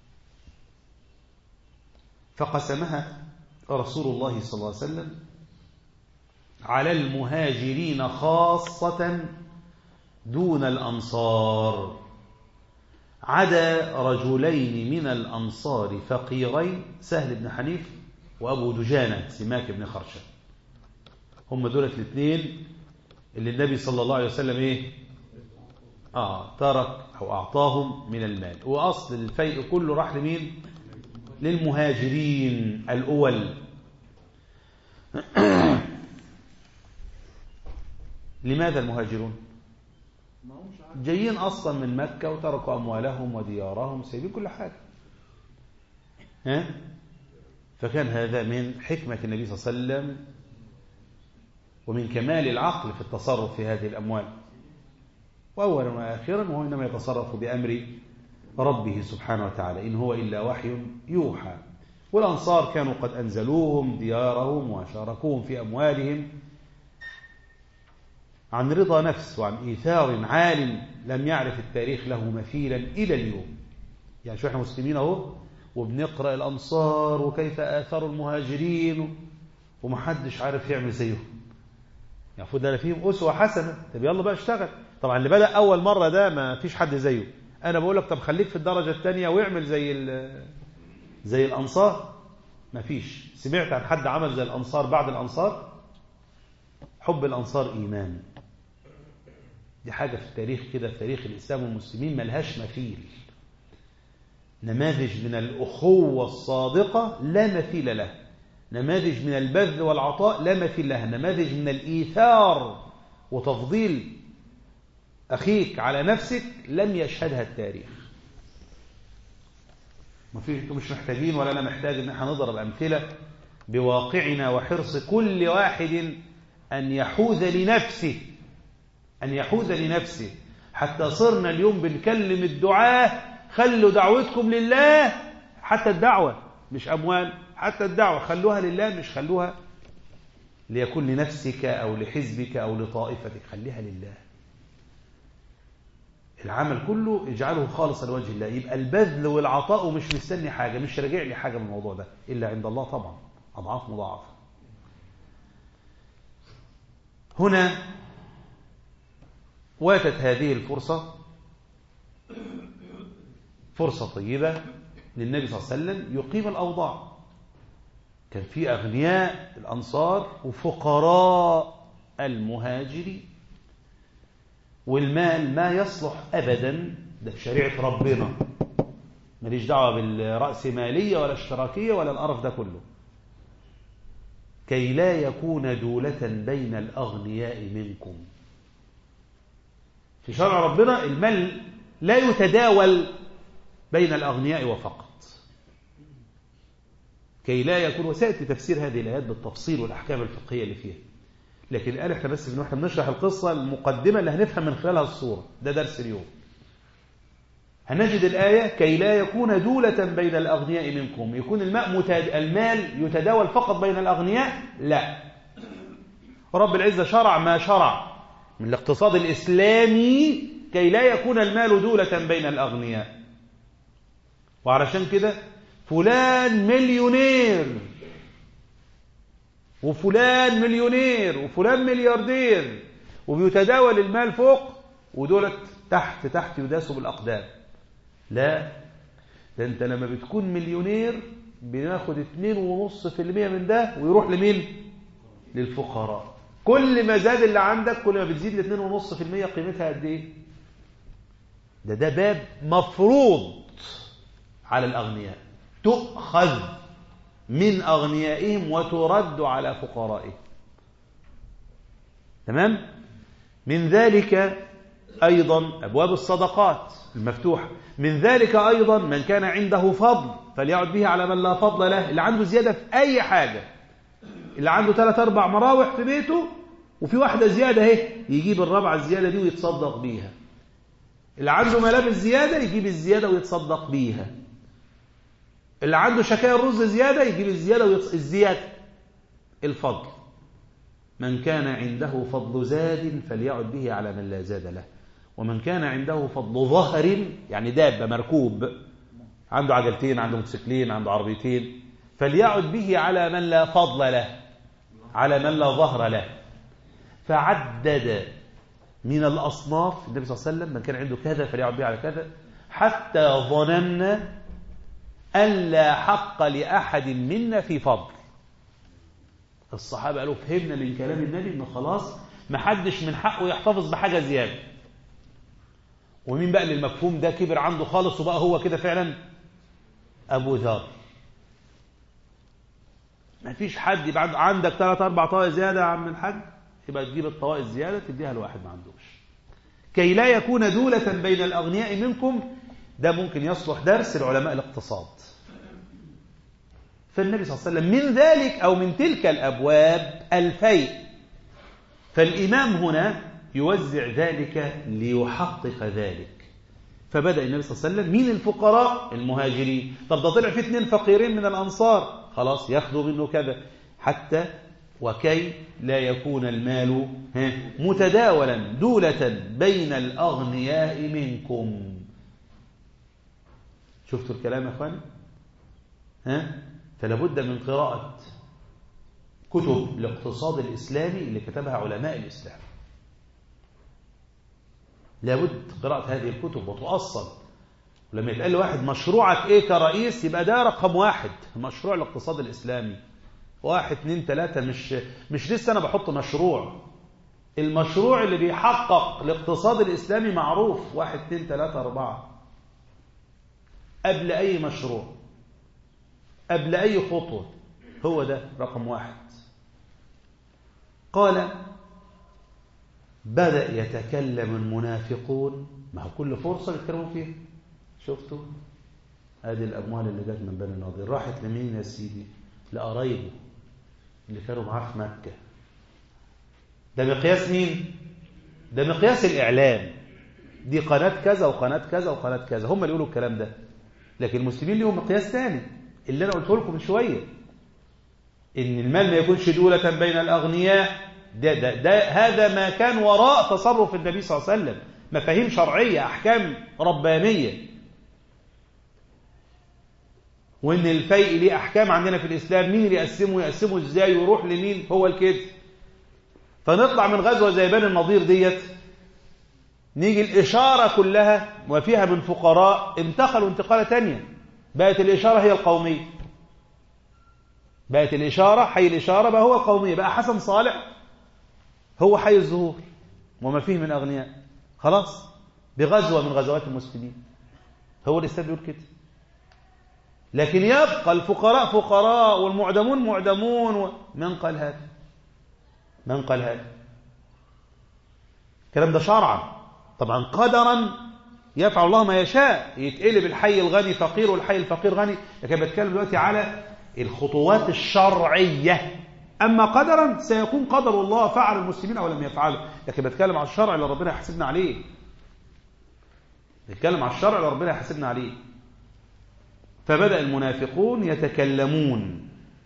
فقسمها رسول الله صلى الله عليه وسلم على المهاجرين خاصة دون الأنصار عدا رجلين من الأنصار فقيرين سهل بن حنيف وأبو دجانة سماك بن خرشة هم دولة الاثنين اللي النبي صلى الله عليه وسلم ايه اه ترك او اعطاهم من المال واصل الفيء كله راح لمين للمهاجرين الاول لماذا المهاجرون ما همش عارف جايين اصلا من مكه وتركوا اموالهم وديارهم سايبين كل حاجه ها فكان هذا من حكمه النبي صلى الله عليه وسلم ومن كمال العقل في التصرف في هذه الأموال وأولا وآخرا وهو إنما يتصرف بأمر ربه سبحانه وتعالى إن هو إلا وحي يوحى والأنصار كانوا قد أنزلوهم ديارهم وشاركوهم في أموالهم عن رضا نفس وعن إيثار عال لم يعرف التاريخ له مثيلا إلى اليوم يعني شو احنا مسلمين اهو وبنقرأ الأنصار وكيف آثروا المهاجرين ومحدش عارف يعمل زيهم المفروض ده فيهم أسوة حسنة طب يلا بقى اشتغل طبعا اللي بدأ أول مرة ده ما فيش حد زيه أنا بقول لك طب خليك في الدرجة الثانية واعمل زي زي الأنصار ما فيش سمعت عن حد عمل زي الأنصار بعد الأنصار حب الأنصار إيمان دي حاجة في التاريخ كده في تاريخ الإسلام والمسلمين ملهاش مثيل نماذج من الأخوة الصادقة لا مثيل له نماذج من البذل والعطاء لا مثيل لها نماذج من الإيثار وتفضيل أخيك على نفسك لم يشهدها التاريخ ما فيش انتم مش محتاجين ولا انا محتاج ان احنا نضرب امثله بواقعنا وحرص كل واحد ان يحوز لنفسه ان يحوز لنفسه حتى صرنا اليوم بنكلم الدعاه خلوا دعوتكم لله حتى الدعوه مش اموال حتى الدعوه خلوها لله مش خلوها ليكون لنفسك او لحزبك او لطائفتك خليها لله العمل كله اجعله خالصا لوجه الله يبقى البذل والعطاء ومش مستني حاجة مش راجع لي حاجة من الموضوع ده إلا عند الله طبعا أضعاف مضاعفة هنا واتت هذه الفرصة فرصة طيبة للنبي صلى الله عليه وسلم يقيم الأوضاع كان في أغنياء الأنصار وفقراء المهاجرين والمال ما يصلح أبدا ده في شريعة ربنا ماليش دعوة بالرأسمالية ولا اشتراكية ولا القرف ده كله كي لا يكون دولة بين الأغنياء منكم في شرع ربنا المال لا يتداول بين الأغنياء وفقط كي لا يكون وسائل تفسير هذه الآيات بالتفصيل والأحكام الفقهية اللي فيها لكن الآن احنا بس بنحن بنشرح القصة المقدمة اللي هنفهم من خلالها الصورة ده درس اليوم هنجد الآية كي لا يكون دولة بين الأغنياء منكم يكون الماء متد... المال يتداول فقط بين الأغنياء لا رب العزة شرع ما شرع من الاقتصاد الإسلامي كي لا يكون المال دولة بين الأغنياء وعلشان كده فلان مليونير وفلان مليونير وفلان ملياردير وبيتداول المال فوق ودولت تحت تحت يداسوا بالأقدام لا ده انت لما بتكون مليونير بناخد 2.5% من ده ويروح لمين للفقراء كل ما زاد اللي عندك كل ما بتزيد ل 2.5% قيمتها قد ايه ده ده باب مفروض على الأغنياء تؤخذ من أغنيائهم وترد على فقرائهم تمام من ذلك أيضا أبواب الصدقات المفتوحة من ذلك أيضا من كان عنده فضل فليعد به على من لا فضل له اللي عنده زيادة في أي حاجة اللي عنده ثلاث أربع مراوح في بيته وفي واحدة زيادة اهي يجيب الرابعة الزيادة دي ويتصدق بيها اللي عنده ملابس زيادة يجيب الزيادة ويتصدق بيها اللي عنده شكاية الرز زيادة يجيب الزيادة ويتص... الزيادة الفضل من كان عنده فضل زاد فليعد به على من لا زاد له ومن كان عنده فضل ظهر يعني دابة مركوب عنده عجلتين عنده موتوسيكلين عنده عربيتين فليعد به على من لا فضل له على من لا ظهر له فعدد من الأصناف النبي صلى الله عليه وسلم من كان عنده كذا فليعد به على كذا حتى ظننا أن لا حق لأحد منا في فضل الصحابة قالوا فهمنا من كلام النبي إنه خلاص ما حدش من حقه يحتفظ بحاجة زيادة ومين بقى اللي المفهوم ده كبر عنده خالص وبقى هو كده فعلا أبو ذر ما فيش حد يبقى عنده- عندك ثلاث أربع طوائق زيادة يا عم الحاج يبقى تجيب الطوائق الزيادة تديها لواحد ما عندوش كي لا يكون دولة بين الأغنياء منكم ده ممكن يصلح درس لعلماء الاقتصاد فالنبي صلى الله عليه وسلم من ذلك أو من تلك الأبواب الفيء فالإمام هنا يوزع ذلك ليحقق ذلك فبدأ النبي صلى الله عليه وسلم مين الفقراء المهاجرين طب ده طلع في اثنين فقيرين من الأنصار خلاص ياخدوا منه كذا حتى وكي لا يكون المال ها، متداولا دولة بين الأغنياء منكم شفتوا الكلام يا اخوان ها فلا بد من قراءة كتب الاقتصاد الإسلامي اللي كتبها علماء الإسلام لابد قراءة هذه الكتب وتؤصل ولما يتقال لواحد مشروعك ايه كرئيس يبقى ده رقم واحد مشروع الاقتصاد الإسلامي واحد اتنين تلاتة مش مش لسه أنا بحط مشروع المشروع اللي بيحقق الاقتصاد الإسلامي معروف واحد اتنين تلاتة أربعة قبل أي مشروع قبل أي خطوة هو ده رقم واحد قال بدأ يتكلم المنافقون ما هو كل فرصة يتكلموا فيها شفتوا هذه الأموال اللي جت من بني النضير راحت لمين يا سيدي لقرايبه اللي كانوا معاه في مكة ده مقياس مين ده مقياس الإعلام دي قناة كذا وقناة كذا وقناة كذا هم اللي يقولوا الكلام ده لكن المسلمين لهم مقياس ثاني اللي أنا قلته لكم من شوية إن المال ما يكونش دولة بين الأغنياء ده, ده, ده هذا ما كان وراء تصرف النبي صلى الله عليه وسلم مفاهيم شرعية أحكام ربانية وإن الفيء ليه أحكام عندنا في الإسلام مين اللي يقسمه يقسمه إزاي ويروح لمين هو الكده فنطلع من غزوة زي بني النضير ديت نيجي الإشارة كلها وفيها من فقراء انتقلوا انتقالة تانية بقت الإشارة هي القومية بقت الإشارة حي الإشارة بقى هو القومية بقى حسن صالح هو حي الظهور وما فيه من أغنياء خلاص بغزوة من غزوات المسلمين هو الإسلام بيقول كده لكن يبقى الفقراء فقراء والمعدمون معدمون و... من قال هذا من قال هذا الكلام ده شرعا طبعا قدرا يفعل الله ما يشاء يتقلب الحي الغني فقير والحي الفقير غني لكن بتكلم دلوقتي على الخطوات الشرعية أما قدرا سيكون قدر الله فعل المسلمين أو لم يفعله لكن بتكلم على الشرع اللي ربنا يحاسبنا عليه بتكلم على الشرع اللي ربنا يحاسبنا عليه فبدأ المنافقون يتكلمون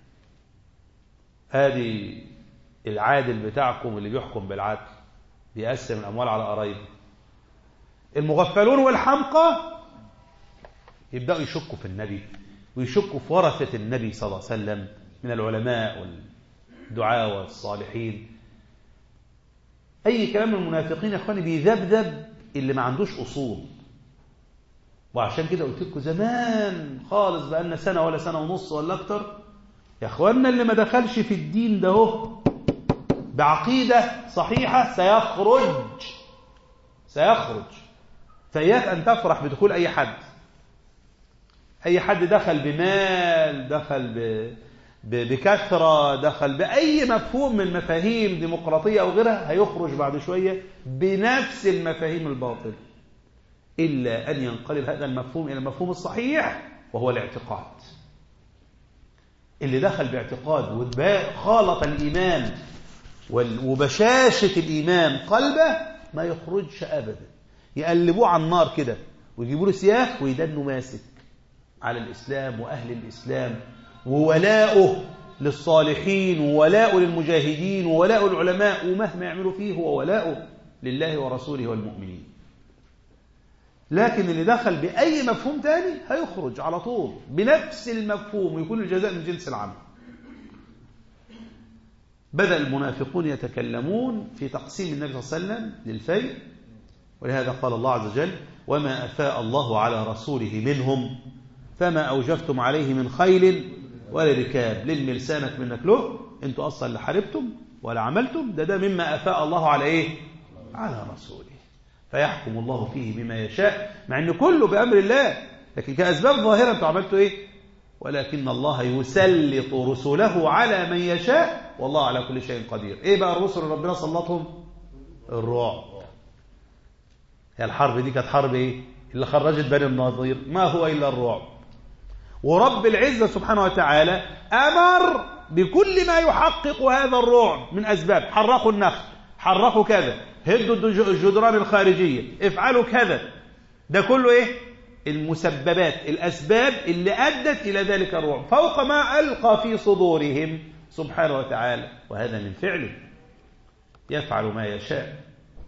هذه العادل بتاعكم اللي بيحكم بالعدل بيقسم الأموال على قرايبه المغفلون والحمقى يبدأوا يشكوا في النبي ويشكوا في ورثة النبي صلى الله عليه وسلم من العلماء والدعاء والصالحين أي كلام من المنافقين يا أخواني بيذبذب اللي ما عندوش أصول وعشان كده قلت لكم زمان خالص بقالنا سنة ولا سنة ونص ولا أكتر يا أخواننا اللي ما دخلش في الدين ده هو بعقيدة صحيحة سيخرج سيخرج فإياك أن تفرح بدخول أي حد أي حد دخل بمال دخل ب... ب- بكثرة دخل بأي مفهوم من مفاهيم ديمقراطية أو غيرها هيخرج بعد شوية بنفس المفاهيم الباطلة إلا أن ينقلب هذا المفهوم إلى المفهوم الصحيح وهو الاعتقاد اللي دخل باعتقاد وخالط الإيمان وال- وبشاشة الإيمان قلبه ما يخرجش أبدا يقلبوه على النار كده ويجيبوا له سياخ ويدنوا ماسك على الإسلام وأهل الإسلام وولاؤه للصالحين وولاؤه للمجاهدين وولاؤه العلماء ومهما يعملوا فيه هو ولاؤه لله ورسوله والمؤمنين لكن اللي دخل بأي مفهوم تاني هيخرج على طول بنفس المفهوم ويكون الجزاء من جنس العمل بدأ المنافقون يتكلمون في تقسيم النبي صلى الله عليه وسلم للفيء ولهذا قال الله عز وجل وما أفاء الله على رسوله منهم فما أوجفتم عليه من خيل ولا ركاب لم لسانك منك له انتوا أصلا لا حاربتم ولا عملتم ده ده مما أفاء الله على إيه على رسوله فيحكم الله فيه بما يشاء مع أن كله بأمر الله لكن كأسباب ظاهرة انتوا عملتوا إيه ولكن الله يسلط رسله على من يشاء والله على كل شيء قدير ايه بقى الرسل اللي ربنا سلطهم الرعب هي الحرب دي كانت حرب ايه اللي خرجت بني النظير ما هو الا الرعب ورب العزة سبحانه وتعالى أمر بكل ما يحقق هذا الرعب من أسباب حرقوا النخل حرقوا كذا هدوا الدج- الجدران الخارجية افعلوا كذا ده كله ايه المسببات الأسباب اللي أدت إلى ذلك الرعب فوق ما ألقى في صدورهم سبحانه وتعالى وهذا من فعله يفعل ما يشاء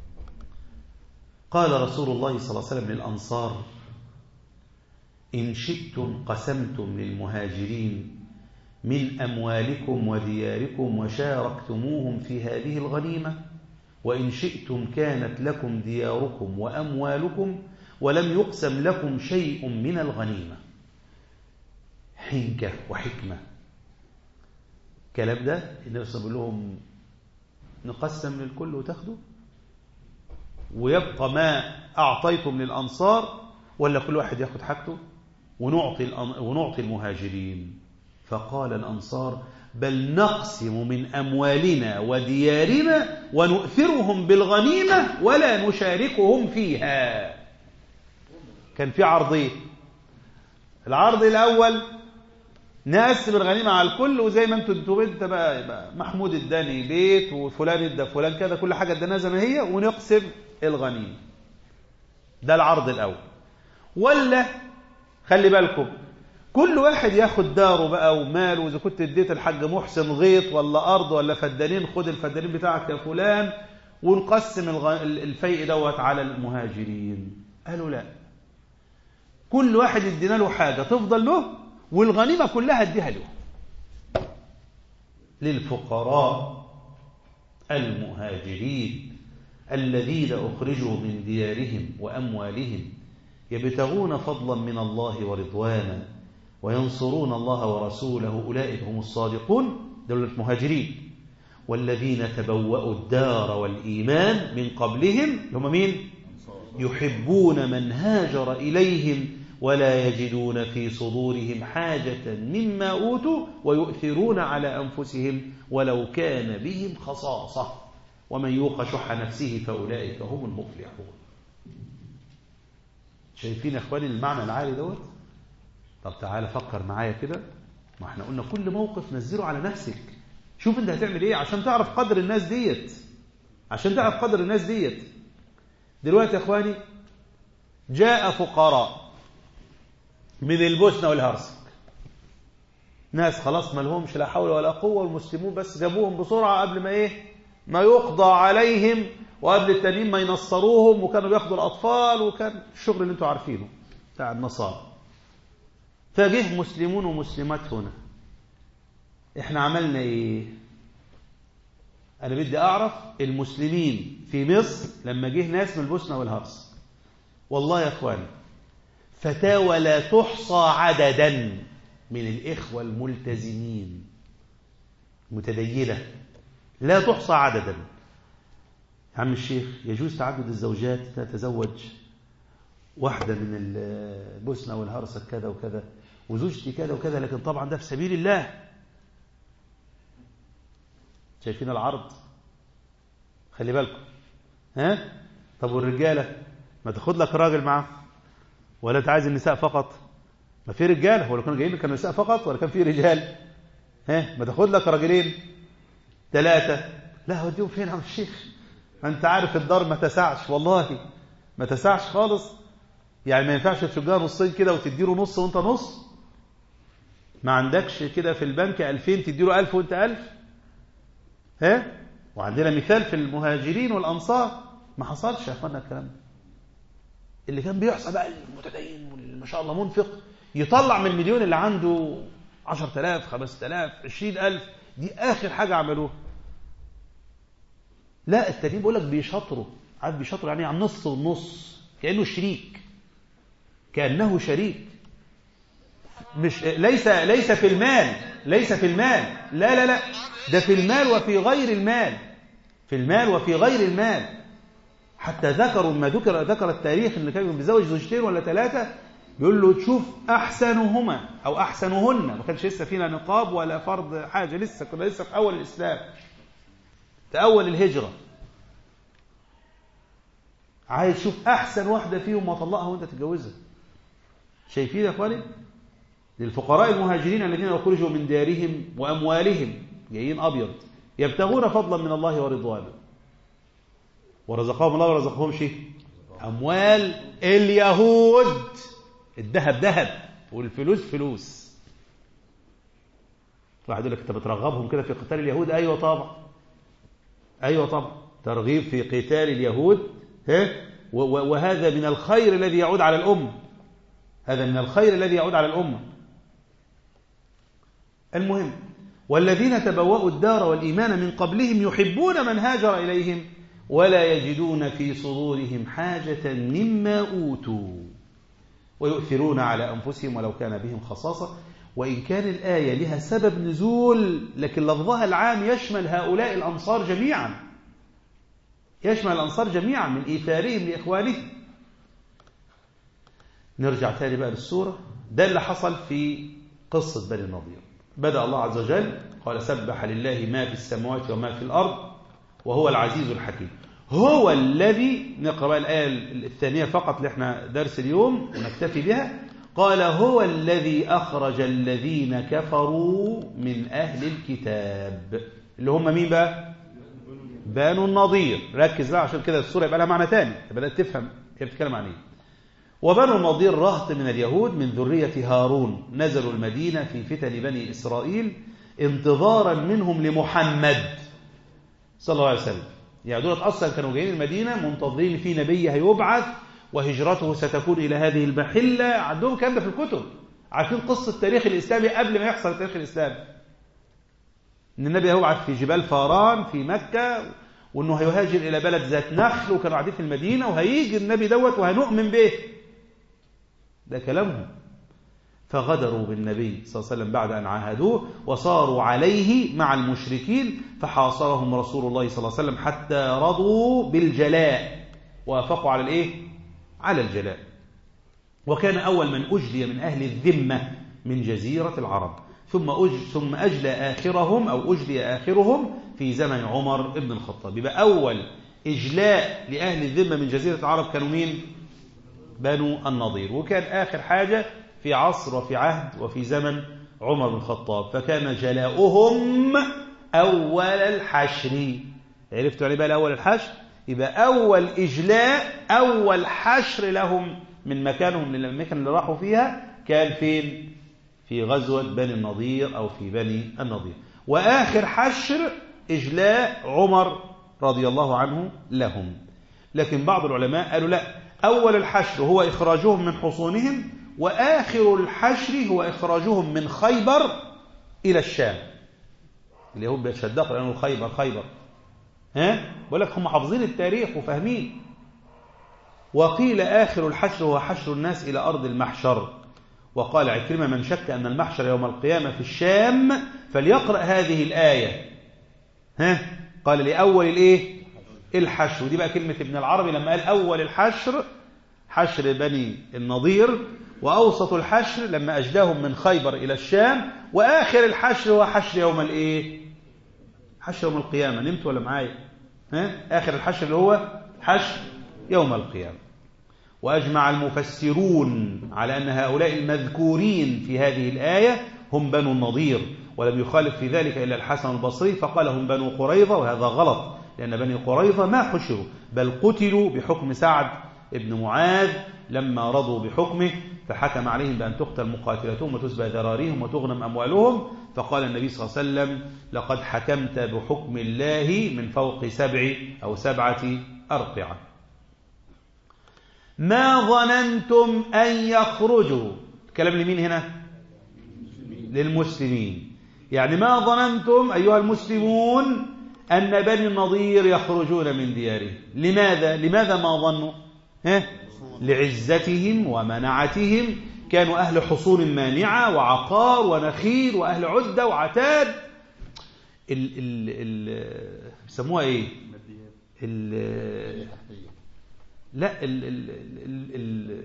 قال رسول الله صلى الله عليه وسلم للأنصار إن شئتم قسمتم للمهاجرين من أموالكم ودياركم وشاركتموهم في هذه الغنيمة وإن شئتم كانت لكم دياركم وأموالكم ولم يقسم لكم شيء من الغنيمة حنكة وحكمة الكلام ده النبي صلى الله عليه وسلم بيقول لهم نقسم للكل وتاخدوا ويبقى ما أعطيتم للأنصار ولا كل واحد ياخد حاجته ونعطي, الأن- ونعطي المهاجرين فقال الأنصار بل نقسم من أموالنا وديارنا ونؤثرهم بالغنيمة ولا نشاركهم فيها كان في عرضين العرض الأول نقسم الغنيمة على الكل وزي ما انتوا انتوا انت بقى, يبقى محمود اداني بيت وفلان ادى فلان كذا كل حاجة اداناها زي ما هي ونقسم الغنيمة ده العرض الأول ولا خلي بالكم كل واحد ياخد داره بقى وماله واذا كنت اديت الحاج محسن غيط ولا ارض ولا فدانين خد الفدانين بتاعك يا فلان ونقسم الغ- الفيء دوت على المهاجرين قالوا لا كل واحد ادينا له حاجه تفضل له والغنيمه كلها اديها له للفقراء المهاجرين الذين اخرجوا من ديارهم واموالهم يبتغون فضلا من الله ورضوانا وينصرون الله ورسوله أولئك هم الصادقون دول المهاجرين والذين تبوأوا الدار والإيمان من قبلهم هم مين؟ يحبون من هاجر إليهم ولا يجدون في صدورهم حاجة مما أوتوا ويؤثرون على أنفسهم ولو كان بهم خصاصة ومن يوق شح نفسه فأولئك هم المفلحون شايفين يا اخواني المعنى العالي دوت طب تعالى فكر معايا كده ما احنا قلنا كل موقف نزله على نفسك شوف انت هتعمل ايه عشان تعرف قدر الناس ديت عشان تعرف قدر الناس ديت دلوقتي يا اخواني جاء فقراء من البوسنة والهرسك ناس خلاص ما لهمش لا حول ولا قوة والمسلمون بس جابوهم بسرعة قبل ما ايه ما يقضى عليهم وقبل التانيين ما ينصروهم وكانوا بياخدوا الأطفال وكان الشغل اللي انتوا عارفينه بتاع النصارى فجه مسلمون ومسلمات هنا احنا عملنا ايه انا بدي اعرف المسلمين في مصر لما جه ناس من البوسنة والهرس والله يا اخواني فتاوى لا تحصى عددا من الإخوة الملتزمين متدينة لا تحصى عددا يا عم الشيخ يجوز تعدد الزوجات تتزوج واحدة من البوسنة والهرسك كذا وكذا وزوجتي كذا وكذا لكن طبعا ده في سبيل الله شايفين العرض خلي بالكم ها طب والرجاله ما تاخد لك راجل معاه ولا انت عايز النساء فقط ما في رجاله هو لو كانوا جايين كانوا نساء فقط ولا كان في رجال ها ما تاخد لك راجلين ثلاثه لا هوديهم فين يا عم الشيخ ما انت عارف الدار ما تسعش والله ما تسعش خالص يعني ما ينفعش تشجها نصين كده وتديله نص وانت نص ما عندكش كده في البنك 2000 تديله 1000 وانت 1000 ها وعندنا مثال في المهاجرين والانصار ما حصلش يا اخوانا الكلام ده اللي كان بيحصل بقى المتدين واللي ما شاء الله منفق يطلع من المليون اللي عنده 10000 5000 20000 دي اخر حاجه عملوها لا التانيين بيقول لك بيشطروا عارف بيشطروا يعني عن نص والنص كانه شريك كانه شريك مش ليس ليس في المال ليس في المال لا لا لا ده في المال وفي غير المال في المال وفي غير المال حتى ذكروا ما ذكر ذكر التاريخ اللي كان بيتزوج زوجتين ولا ثلاثه بيقول له تشوف احسنهما او احسنهن ما كانش لسه فينا نقاب ولا فرض حاجه لسه كنا لسه في اول الاسلام في اول الهجره عايز تشوف احسن واحده فيهم وطلقها وانت تتجوزها شايفين يا اخواني للفقراء المهاجرين الذين اخرجوا من دارهم واموالهم جايين ابيض يبتغون فضلا من الله ورضوانه ورزقهم الله ورزقهم شيء اموال اليهود الذهب ذهب والفلوس فلوس واحد يقول لك انت بترغبهم كده في قتال اليهود ايوه طبعا ايوه طبعا ترغيب في قتال اليهود ها وهذا من الخير الذي يعود على الامه هذا من الخير الذي يعود على الامه المهم والذين تبوأوا الدار والإيمان من قبلهم يحبون من هاجر إليهم ولا يجدون في صدورهم حاجة مما أوتوا ويؤثرون على أنفسهم ولو كان بهم خصاصة وإن كان الآية لها سبب نزول لكن لفظها العام يشمل هؤلاء الأنصار جميعا يشمل الأنصار جميعا من إيثارهم لإخوانهم نرجع تاني بقى للسورة ده اللي حصل في قصة بني النضير بدأ الله عز وجل قال سبح لله ما في السماوات وما في الأرض وهو العزيز الحكيم هو الذي نقرأ بقى الآية الثانية فقط اللي احنا درس اليوم ونكتفي بها قال هو الذي أخرج الذين كفروا من أهل الكتاب اللي هم مين بقى بنو النضير ركز بقى عشان كده السورة يبقى لها معنى تاني بدأت تفهم هي بتتكلم عن ايه وبنو النضير رهط من اليهود من ذرية هارون نزلوا المدينة في فتن بني إسرائيل انتظارا منهم لمحمد صلى الله عليه وسلم يعني دول أصلا كانوا جايين المدينة منتظرين في نبي هيبعث وهجرته ستكون إلى هذه المحلة عندهم كلام ده في الكتب عارفين قصة التاريخ الإسلامي قبل ما يحصل التاريخ الإسلامي إن النبي هيبعث في جبال فاران في مكة وإنه هيهاجر إلى بلد ذات نخل وكانوا قاعدين في المدينة وهيجي النبي دوت وهنؤمن به ده كلامهم فغدروا بالنبي صلى الله عليه وسلم بعد أن عاهدوه وصاروا عليه مع المشركين فحاصرهم رسول الله صلى الله عليه وسلم حتى رضوا بالجلاء وافقوا على الايه على الجلاء وكان أول من أجلي من أهل الذمة من جزيرة العرب ثم أج ثم أجلى آخرهم أو أجلي آخرهم في زمن عمر بن الخطاب يبقى أول إجلاء لأهل الذمة من جزيرة العرب كانوا مين بنو النضير وكان آخر حاجة في عصر وفي عهد وفي زمن عمر بن الخطاب فكان جلاؤهم أول الحشر عرفتوا يعني بقى أول الحشر يبقى أول إجلاء أول حشر لهم من مكانهم من المكان اللي راحوا فيها كان فين في غزوة بني النضير أو في بني النضير وآخر حشر إجلاء عمر رضي الله عنه لهم لكن بعض العلماء قالوا لا أول الحشر هو إخراجهم من حصونهم وآخر الحشر هو إخراجهم من خيبر إلى الشام اليهود بيتشدقوا لأنه خيبر خيبر ها بقول لك هم حافظين التاريخ وفاهمين وقيل آخر الحشر هو حشر الناس إلى أرض المحشر وقال عكرمة من شك أن المحشر يوم القيامة في الشام فليقرأ هذه الآية ها قال لأول الإيه الحشر ودي بقى كلمة ابن العربي لما قال أول الحشر حشر بني النضير وأوسط الحشر لما أجداهم من خيبر إلى الشام وآخر الحشر هو حشر يوم الإيه حشر يوم القيامة نمت ولا معايا ها آخر الحشر اللي هو حشر يوم القيامة وأجمع المفسرون على أن هؤلاء المذكورين في هذه الآية هم بنو النضير ولم يخالف في ذلك إلا الحسن البصري فقال هم بنو قريظة وهذا غلط لأن بني قريظة ما حشروا بل قتلوا بحكم سعد بن معاذ لما رضوا بحكمه فحكم عليهم بأن تقتل مقاتلتهم وتسبى ذراريهم وتغنم أموالهم فقال النبي صلى الله عليه وسلم لقد حكمت بحكم الله من فوق سبع أو سبعة أرقعة ما ظننتم أن يخرجوا كلام لمين هنا للمسلمين يعني ما ظننتم أيها المسلمون أن بني النضير يخرجون من ديارهم لماذا لماذا ما ظنوا ها؟ لعزتهم ومنعتهم كانوا أهل حصون مانعة وعقار ونخيل وأهل عدة وعتاد ال ال ال بيسموها ايه ال لا ال ال ال ال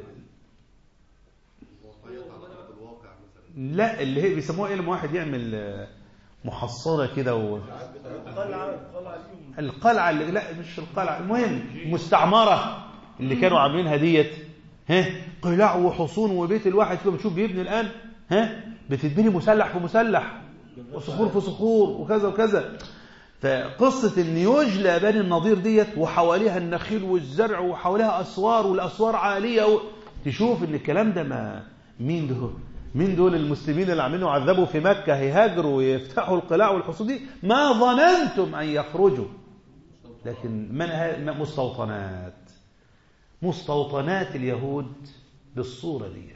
واقعية على الواقع مثلا لا اللي هي بيسموها ايه لما واحد يعمل آه، محصنه كده و... قلعة قلعة اليوم القلعه اللي لا مش القلعه المهم مستعمره اللي كانوا عاملينها ديت ها قلاع وحصون وبيت الواحد فيهم تشوف بيبني الان ها بتتبني مسلح في مسلح وصخور في صخور وكذا وكذا فقصة ان يجلى بني النضير ديت وحواليها النخيل والزرع وحواليها اسوار والاسوار عالية و... تشوف ان الكلام ده ما مين دول مين دول المسلمين اللي عاملين يعذبوا في مكة هيهاجروا ويفتحوا القلاع والحصون دي ما ظننتم ان يخرجوا لكن من ها- مستوطنات مستوطنات اليهود بالصورة ديت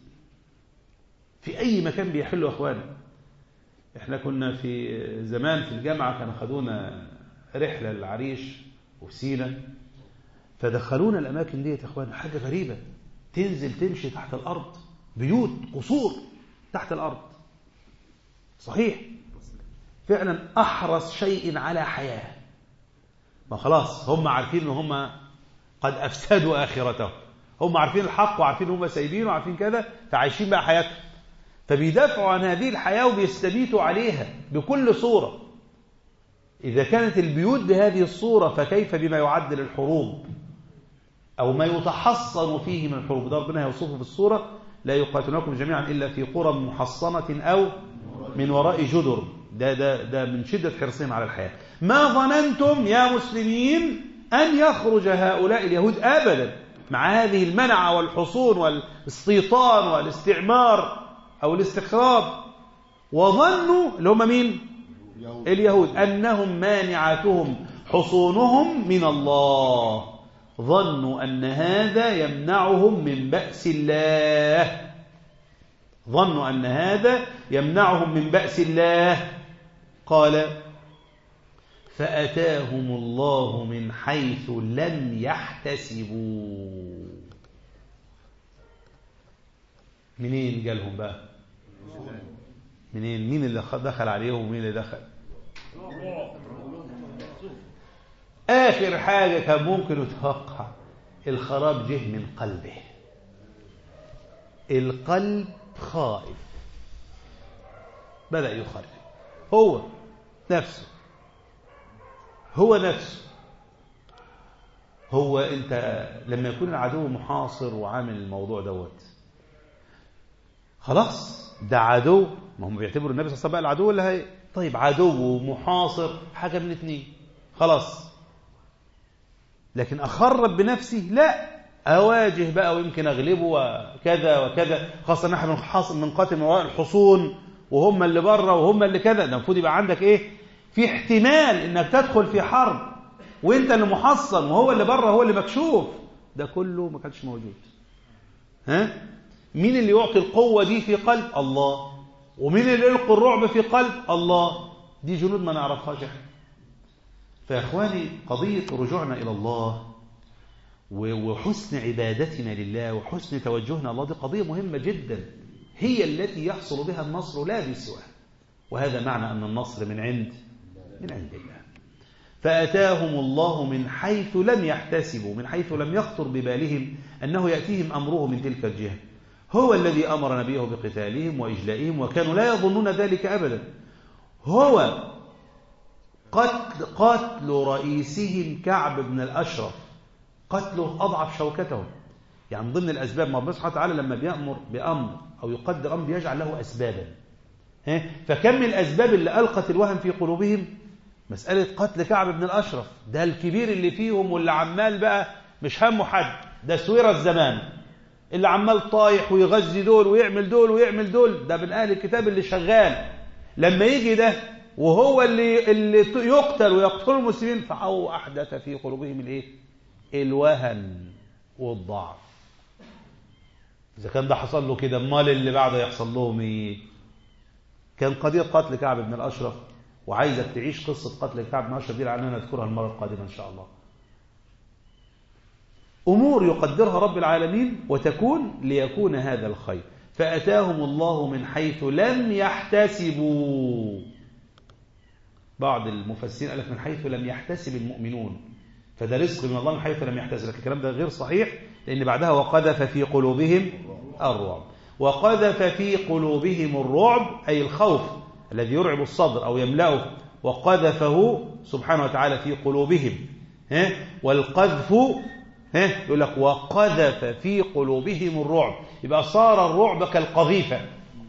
في أي مكان بيحلوا أخواني احنا كنا في زمان في الجامعة كانوا خدونا رحلة للعريش وسينا فدخلونا الأماكن ديت يا أخواني حاجة غريبة تنزل تمشي تحت الأرض بيوت قصور تحت الأرض صحيح فعلا أحرص شيء على حياة ما خلاص هم عارفين ان هم قد افسدوا اخرتهم هم عارفين الحق وعارفين هم سايبين وعارفين كذا فعايشين بقى حياتهم فبيدافعوا عن هذه الحياة وبيستبيتوا عليها بكل صورة إذا كانت البيوت بهذه الصورة فكيف بما يعد للحروب أو ما يتحصن فيه من الحروب ده ربنا يوصفه في الصورة لا يقاتلونكم جميعا إلا في قرى محصنة أو من وراء جدر ده, ده, ده من شدة حرصهم على الحياة ما ظننتم يا مسلمين أن يخرج هؤلاء اليهود أبدا مع هذه المنع والحصون والاستيطان والاستعمار أو الاستخراب وظنوا اللي هم مين اليهود أنهم مانعتهم حصونهم من الله ظنوا أن هذا يمنعهم من بأس الله ظنوا أن هذا يمنعهم من بأس الله قال فأتاهم الله من حيث لم يحتسبوا منين جالهم بقى منين مين اللي دخل عليهم ومين اللي دخل آخر حاجة كان ممكن يتوقع الخراب جه من قلبه القلب خائف بدأ يخرب هو نفسه هو نفسه هو انت لما يكون العدو محاصر وعامل الموضوع دوت خلاص ده عدو ما هم بيعتبروا النبي صلى الله عليه وسلم العدو اللي هي طيب عدو محاصر حاجه من اتنين خلاص لكن اخرب بنفسي لا اواجه بقى ويمكن اغلبه وكذا وكذا خاصه ان احنا بنحاصر من قاتل من وراء الحصون وهم اللي بره وهم اللي كذا ده المفروض يبقى عندك ايه في احتمال انك تدخل في حرب وانت اللي محصن وهو اللي بره هو اللي مكشوف ده كله ما كانش موجود ها مين اللي يعطي القوة دي في قلب الله ومين اللي يلقي الرعب في قلب الله دي جنود ما نعرفهاش احنا فيا اخواني قضية رجوعنا إلى الله وحسن عبادتنا لله وحسن توجهنا الله دي قضية مهمة جدا هي التي يحصل بها النصر لا بسواه وهذا معنى أن النصر من عند من عند الله فأتاهم الله من حيث لم يحتسبوا من حيث لم يخطر ببالهم أنه يأتيهم أمره من تلك الجهة هو الذي أمر نبيه بقتالهم وإجلائهم وكانوا لا يظنون ذلك أبدا هو قتل, قتل رئيسهم كعب بن الأشرف قتله أضعف شوكتهم يعني من ضمن الأسباب ما ربنا سبحانه وتعالى لما بيأمر بأمر أو يقدر أمر بيجعل له أسبابا ها؟ فكم من الأسباب اللي ألقت الوهم في قلوبهم مسألة قتل كعب بن الأشرف ده الكبير اللي فيهم واللي عمال بقى مش همه حد ده سويرة الزمان اللي عمال طايح ويغذي دول ويعمل دول ويعمل دول ده من أهل الكتاب اللي شغال لما يجي ده وهو اللي اللي يقتل ويقتل المسلمين فهو أحدث في قلوبهم الإيه؟ الوهن والضعف إذا كان ده حصل له كده امال اللي بعده يحصل لهم إيه؟ كان قضية قتل كعب بن الأشرف وعايزك تعيش قصة قتل كعب بن الأشرف دي لعلنا نذكرها المرة القادمة إن شاء الله أمور يقدرها رب العالمين وتكون ليكون هذا الخير فأتاهم الله من حيث لم يحتسبوا بعض المفسرين قال لك من حيث لم يحتسب المؤمنون فده رزق من الله من حيث لم يحتسب لكن الكلام ده غير صحيح لأن بعدها وقذف في قلوبهم الرعب وقذف في قلوبهم الرعب أي الخوف الذي يرعب الصدر أو يملأه وقذفه سبحانه وتعالى في قلوبهم ها والقذف ها يقول لك وقذف في قلوبهم الرعب يبقى صار الرعب كالقذيفة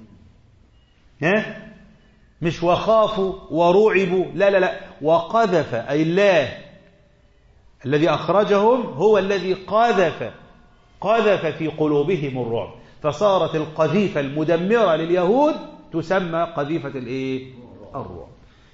ها مش وخافوا ورعبوا لا لا لا وقذف أي الله الذي أخرجهم هو الذي قذف قذف في قلوبهم الرعب فصارت القذيفة المدمرة لليهود تسمى قذيفة الايه الرعب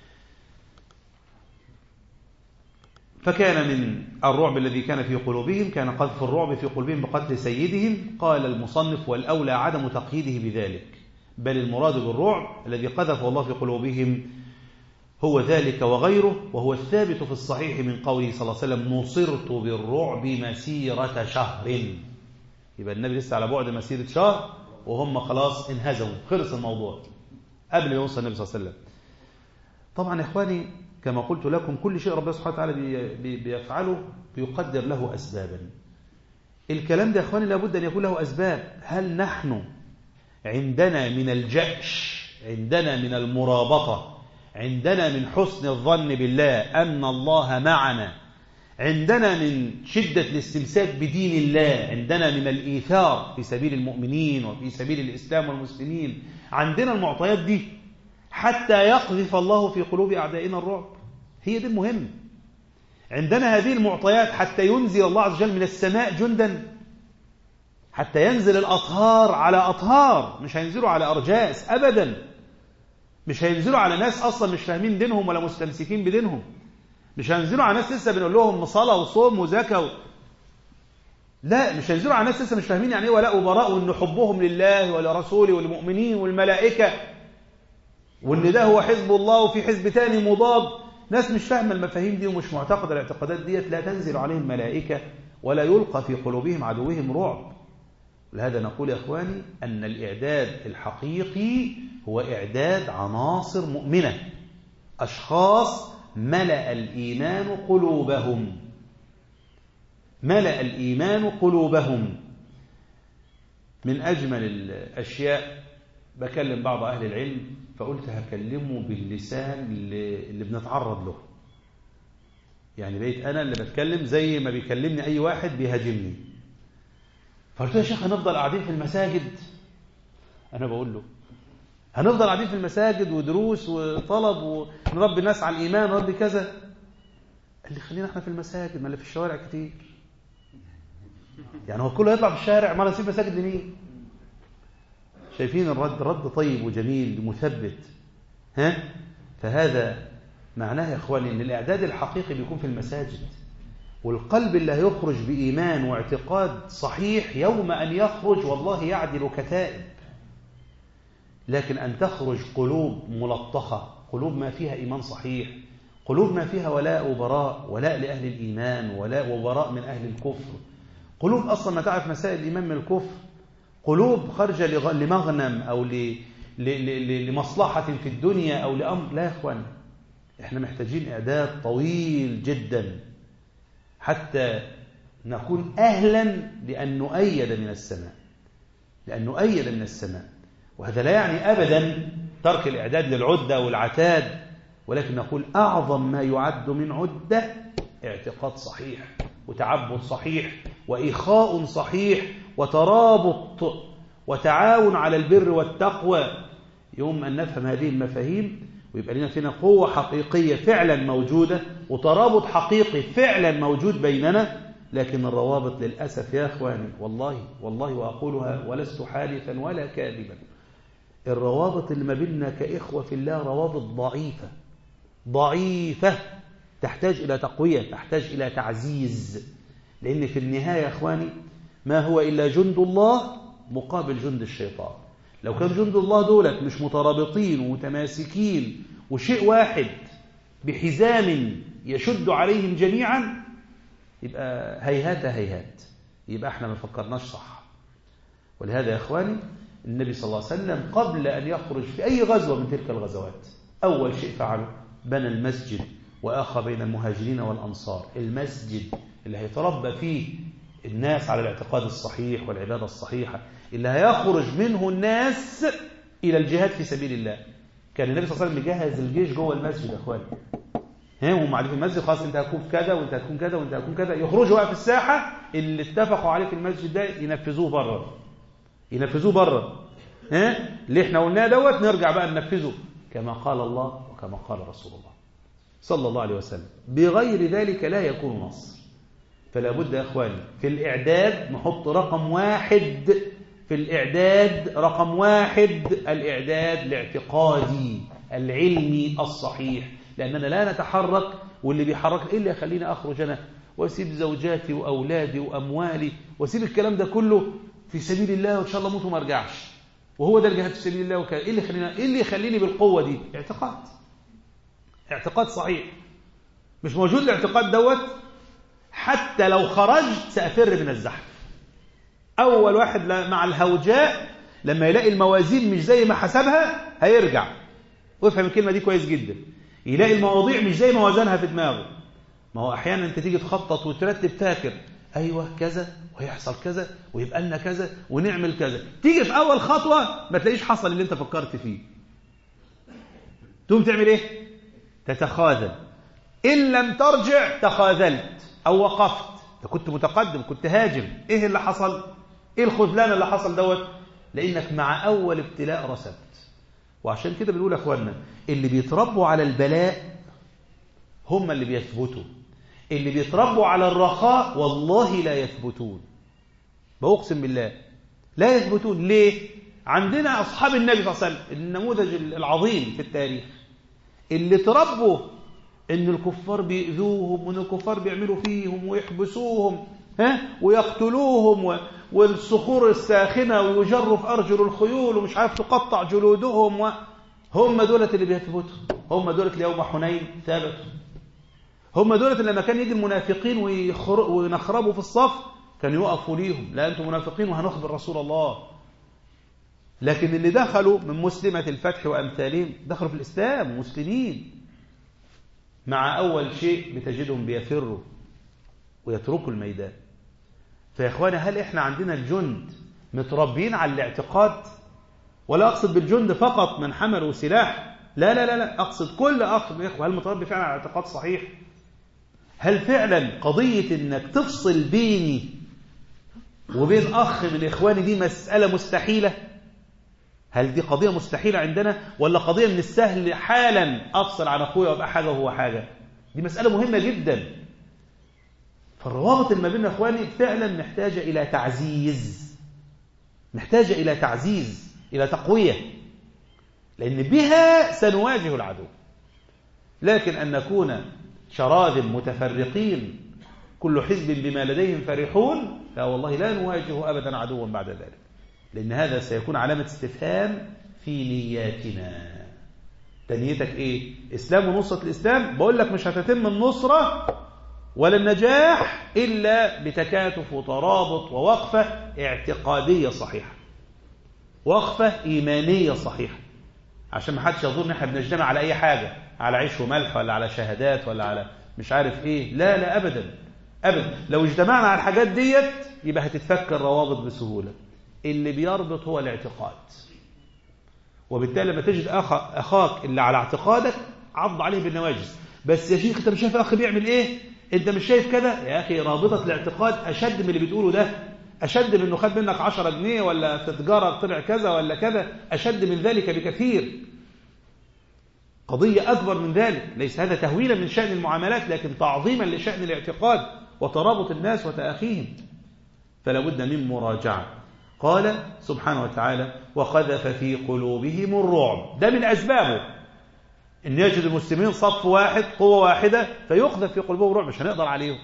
فكان من الرعب الذي كان في قلوبهم كان قذف الرعب في قلوبهم بقتل سيدهم قال المصنف والأولى عدم تقييده بذلك بل المراد بالرعب الذي قذفه الله في قلوبهم هو ذلك وغيره وهو الثابت في الصحيح من قوله صلى الله عليه وسلم نصرت بالرعب مسيرة شهر يبقى النبي لسه على بعد مسيرة شهر وهم خلاص انهزموا خلص الموضوع قبل ما يوصل النبي صلى الله عليه وسلم طبعا يا إخواني كما قلت لكم كل شيء ربنا سبحانه وتعالى بي بيفعله بيقدر له أسبابا الكلام ده يا إخواني لابد أن يكون له أسباب هل نحن عندنا من الجأش عندنا من المرابطة عندنا من حسن الظن بالله أن الله معنا عندنا من شدة الاستمساك بدين الله عندنا من الإيثار في سبيل المؤمنين وفي سبيل الإسلام والمسلمين عندنا المعطيات دي حتى يقذف الله في قلوب أعدائنا الرعب هي دي المهم عندنا هذه المعطيات حتى ينزل الله عز وجل من السماء جندا حتى ينزل الأطهار على أطهار مش هينزلوا على أرجاس أبدا مش هينزلوا على ناس أصلا مش فاهمين دينهم ولا مستمسكين بدينهم مش هينزلوا على ناس لسه بنقول لهم صلاة وصوم وزكاة و... لا مش هينزلوا على ناس لسه مش فاهمين يعني ايه ولاء وبراء وان حبهم لله ولرسوله والمؤمنين والملائكة وان ده هو حزب الله وفي حزب تاني مضاد ناس مش فاهمة المفاهيم دي ومش معتقدة الاعتقادات ديت لا تنزل عليهم ملائكة ولا يلقى في قلوبهم عدوهم رعب لهذا نقول يا اخواني ان الاعداد الحقيقي هو اعداد عناصر مؤمنة اشخاص ملأ الإيمان قلوبهم ملأ الإيمان قلوبهم من أجمل الأشياء بكلم بعض أهل العلم فقلت هكلمه باللسان اللي, اللي بنتعرض له يعني بقيت أنا اللي بتكلم زي ما بيكلمني أي واحد بيهاجمني فقلت له يا شيخ هنفضل قاعدين في المساجد أنا بقول له هنفضل قاعدين في المساجد ودروس وطلب ونربي الناس على الإيمان ونربي كذا قال لي خلينا احنا في المساجد ما اللي في الشوارع كتير يعني هو كله يطلع في الشارع ما نسيب مساجد لمين شايفين الرد رد طيب وجميل مثبت ها فهذا معناه يا اخواني ان الاعداد الحقيقي بيكون في المساجد والقلب اللي هيخرج بايمان واعتقاد صحيح يوم ان يخرج والله يعدل كتائب لكن أن تخرج قلوب ملطخة قلوب ما فيها إيمان صحيح قلوب ما فيها ولاء وبراء ولاء لأهل الإيمان ولاء وبراء من أهل الكفر قلوب أصلا ما تعرف مسائل الإيمان من الكفر قلوب خارجة لمغنم أو لمصلحة في الدنيا أو لأمر لا يا أخوان إحنا محتاجين إعداد طويل جدا حتى نكون أهلا لأن نؤيد من السماء لأن نؤيد من السماء وهذا لا يعني أبدا ترك الإعداد للعدة والعتاد ولكن نقول أعظم ما يعد من عدة اعتقاد صحيح وتعبد صحيح وإخاء صحيح وترابط وتعاون على البر والتقوى يوم أن نفهم هذه المفاهيم ويبقى لنا فينا قوة حقيقية فعلا موجودة وترابط حقيقي فعلا موجود بيننا لكن الروابط للأسف يا أخواني والله والله وأقولها ولست حادثا ولا كاذبا الروابط اللي ما بيننا كإخوة في الله روابط ضعيفة ضعيفة تحتاج إلى تقوية تحتاج إلى تعزيز لأن في النهاية يا أخواني ما هو إلا جند الله مقابل جند الشيطان لو كان جند الله دولت مش مترابطين ومتماسكين وشيء واحد بحزام يشد عليهم جميعا يبقى هيهات هيهات يبقى احنا ما فكرناش صح ولهذا يا اخواني النبي صلى الله عليه وسلم قبل ان يخرج في اي غزوه من تلك الغزوات اول شيء فعله بنى المسجد واخى بين المهاجرين والانصار المسجد اللي هيتربى فيه الناس على الاعتقاد الصحيح والعباده الصحيحه اللي هيخرج منه الناس الى الجهاد في سبيل الله كان النبي صلى الله عليه وسلم مجهز الجيش جوه المسجد يا اخواني ها هم قاعدين في المسجد خلاص انت هتكون كذا وانت هتكون كذا وانت هتكون كذا يخرجوا بقى في الساحه اللي اتفقوا عليه في المسجد ده ينفذوه بره ينفذوه بره ها اللي احنا قلناه دوت نرجع بقى ننفذه كما قال الله وكما قال رسول الله صلى الله عليه وسلم بغير ذلك لا يكون نصر فلا بد يا اخواني في الاعداد نحط رقم واحد في الاعداد رقم واحد الاعداد الاعتقادي العلمي الصحيح لاننا لا نتحرك واللي بيحرك ايه اللي يخليني اخرج انا واسيب زوجاتي واولادي واموالي واسيب الكلام ده كله في سبيل الله وان شاء الله اموت وما ارجعش وهو ده الجهاد في سبيل الله وكان ايه اللي يخلينا ايه اللي يخليني بالقوه دي اعتقاد اعتقاد صحيح مش موجود الاعتقاد دوت حتى لو خرجت سافر من الزحف اول واحد مع الهوجاء لما يلاقي الموازين مش زي ما حسبها هيرجع وافهم الكلمه دي كويس جدا يلاقي المواضيع مش زي ما وزنها في دماغه ما هو احيانا انت تيجي تخطط وترتب فاكر ايوه كذا ويحصل كذا ويبقى لنا كذا ونعمل كذا تيجي في اول خطوه ما تلاقيش حصل اللي انت فكرت فيه تقوم تعمل ايه تتخاذل ان لم ترجع تخاذلت او وقفت انت كنت متقدم كنت هاجم ايه اللي حصل ايه الخذلان اللي حصل دوت لانك مع اول ابتلاء رسبت وعشان كده بنقول يا اخوانا اللي بيتربوا على البلاء هم اللي بيثبتوا اللي بيتربوا على الرخاء والله لا يثبتون بأقسم بالله لا يثبتون ليه عندنا أصحاب النبي صلى الله عليه وسلم النموذج العظيم في التاريخ اللي تربوا ان الكفار بيؤذوهم وان الكفار بيعملوا فيهم ويحبسوهم ها ويقتلوهم والصخور الساخنة ويجروا في أرجل الخيول ومش عارف تقطع جلودهم و... هم دولة اللي بيثبتوا هم دولة اللي يوم حنين ثابتوا هم دولة اللي لما كان يجي المنافقين ويخر... وينخربوا في الصف كانوا يقفوا ليهم لا أنتم منافقين وهنخبر رسول الله لكن اللي دخلوا من مسلمة الفتح وأمثالهم دخلوا في الإسلام مسلمين مع أول شيء بتجدهم بيفروا ويتركوا الميدان فيا إخواني هل إحنا عندنا الجند متربيين على الاعتقاد ولا أقصد بالجند فقط من حملوا سلاح لا لا لا لا أقصد كل أخ من إخوة هل متربي فعلا على اعتقاد صحيح هل فعلا قضية إنك تفصل بيني وبين أخ من إخواني دي مسألة مستحيلة هل دي قضية مستحيلة عندنا ولا قضية من السهل حالا أفصل عن أخويا وأبقى حاجة وهو حاجة دي مسألة مهمة جدا فالروابط اللي ما بين اخواني فعلا محتاجه الى تعزيز محتاجه الى تعزيز الى تقويه لان بها سنواجه العدو لكن ان نكون شراذم متفرقين كل حزب بما لديهم فرحون لا والله لا نواجه ابدا عدوا بعد ذلك لان هذا سيكون علامه استفهام في نياتنا تنيتك ايه اسلام ونصره الاسلام بقول لك مش هتتم النصره ولا النجاح إلا بتكاتف وترابط ووقفة اعتقادية صحيحة وقفة إيمانية صحيحة عشان ما حدش يظن احنا بنجتمع على أي حاجة على عيش وملح ولا على شهادات ولا على مش عارف إيه لا لا أبدا أبدا لو اجتمعنا على الحاجات ديت يبقى هتتفك الروابط بسهولة اللي بيربط هو الاعتقاد وبالتالي لما تجد أخ أخاك اللي على اعتقادك عض عليه بالنواجس بس يا شيخ انت مش شايف اخ بيعمل ايه انت مش شايف كده يا اخي رابطه الاعتقاد اشد من اللي بتقوله ده اشد من انه خد منك 10 جنيه ولا في تجاره طلع كذا ولا كذا اشد من ذلك بكثير قضيه اكبر من ذلك ليس هذا تهويلا من شان المعاملات لكن تعظيما لشان الاعتقاد وترابط الناس وتاخيهم فلا بد من مراجعه قال سبحانه وتعالى وقذف في قلوبهم الرعب ده من اسبابه ان يجد المسلمين صف واحد قوه واحده فيقذف في قلوبهم الرعب مش هنقدر عليهم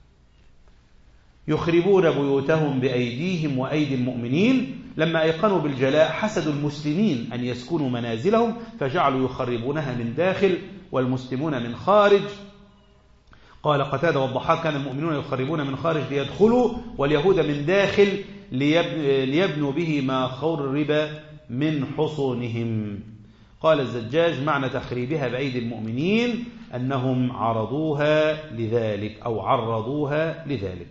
يخربون بيوتهم بأيديهم وأيدي المؤمنين لما أيقنوا بالجلاء حسدوا المسلمين أن يسكنوا منازلهم فجعلوا يخربونها من داخل والمسلمون من خارج قال قتادة والضحاك كان المؤمنون يخربون من خارج ليدخلوا واليهود من داخل ليبنوا به ما خرب من حصونهم قال الزجاج معنى تخريبها بأيدي المؤمنين أنهم عرضوها لذلك أو عرضوها لذلك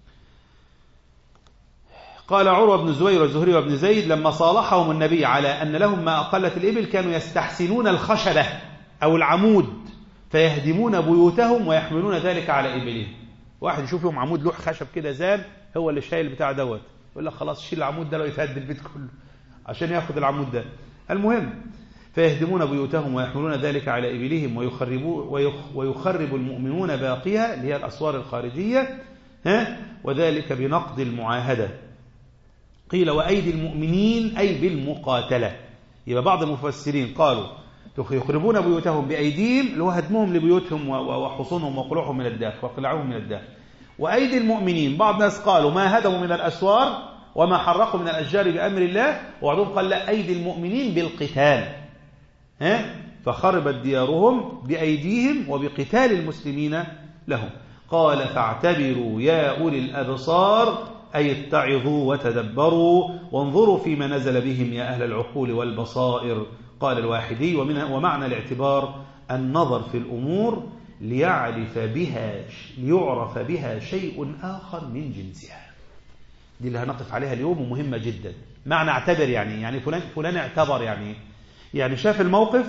قال عروة بن الزبير والزهري وابن زيد لما صالحهم النبي على أن لهم ما أقلت الإبل كانوا يستحسنون الخشبة أو العمود فيهدمون بيوتهم ويحملون ذلك على إبلهم واحد يشوف يوم عمود لوح خشب كده زان هو اللي شايل بتاع دوت يقول لك خلاص شيل العمود ده لو يتهد البيت كله عشان ياخد العمود ده المهم فيهدمون بيوتهم ويحملون ذلك على إبلهم ويخربوا ويخرب المؤمنون باقيها اللي هي الأسوار الخارجية ها وذلك بنقض المعاهدة قيل وأيدي المؤمنين أي بالمقاتلة يبقى بعض المفسرين قالوا يخربون بيوتهم بأيديهم اللي هو هدمهم لبيوتهم وحصونهم وقلوعهم من الداخل وقلعهم من الداخل وأيدي المؤمنين بعض الناس قالوا ما هدموا من الأسوار وما حرقوا من الأشجار بأمر الله وبعضهم قال لا أيدي المؤمنين بالقتال ها فخربت ديارهم بأيديهم وبقتال المسلمين لهم قال فاعتبروا يا أولي الأبصار أي اتعظوا وتدبروا وانظروا فيما نزل بهم يا أهل العقول والبصائر قال الواحدي ومعنى الاعتبار النظر في الأمور ليعرف بها ليعرف بها شيء آخر من جنسها دي اللي هنقف عليها اليوم ومهمة جدا معنى اعتبر يعني يعني فلان فلان اعتبر يعني يعني شاف الموقف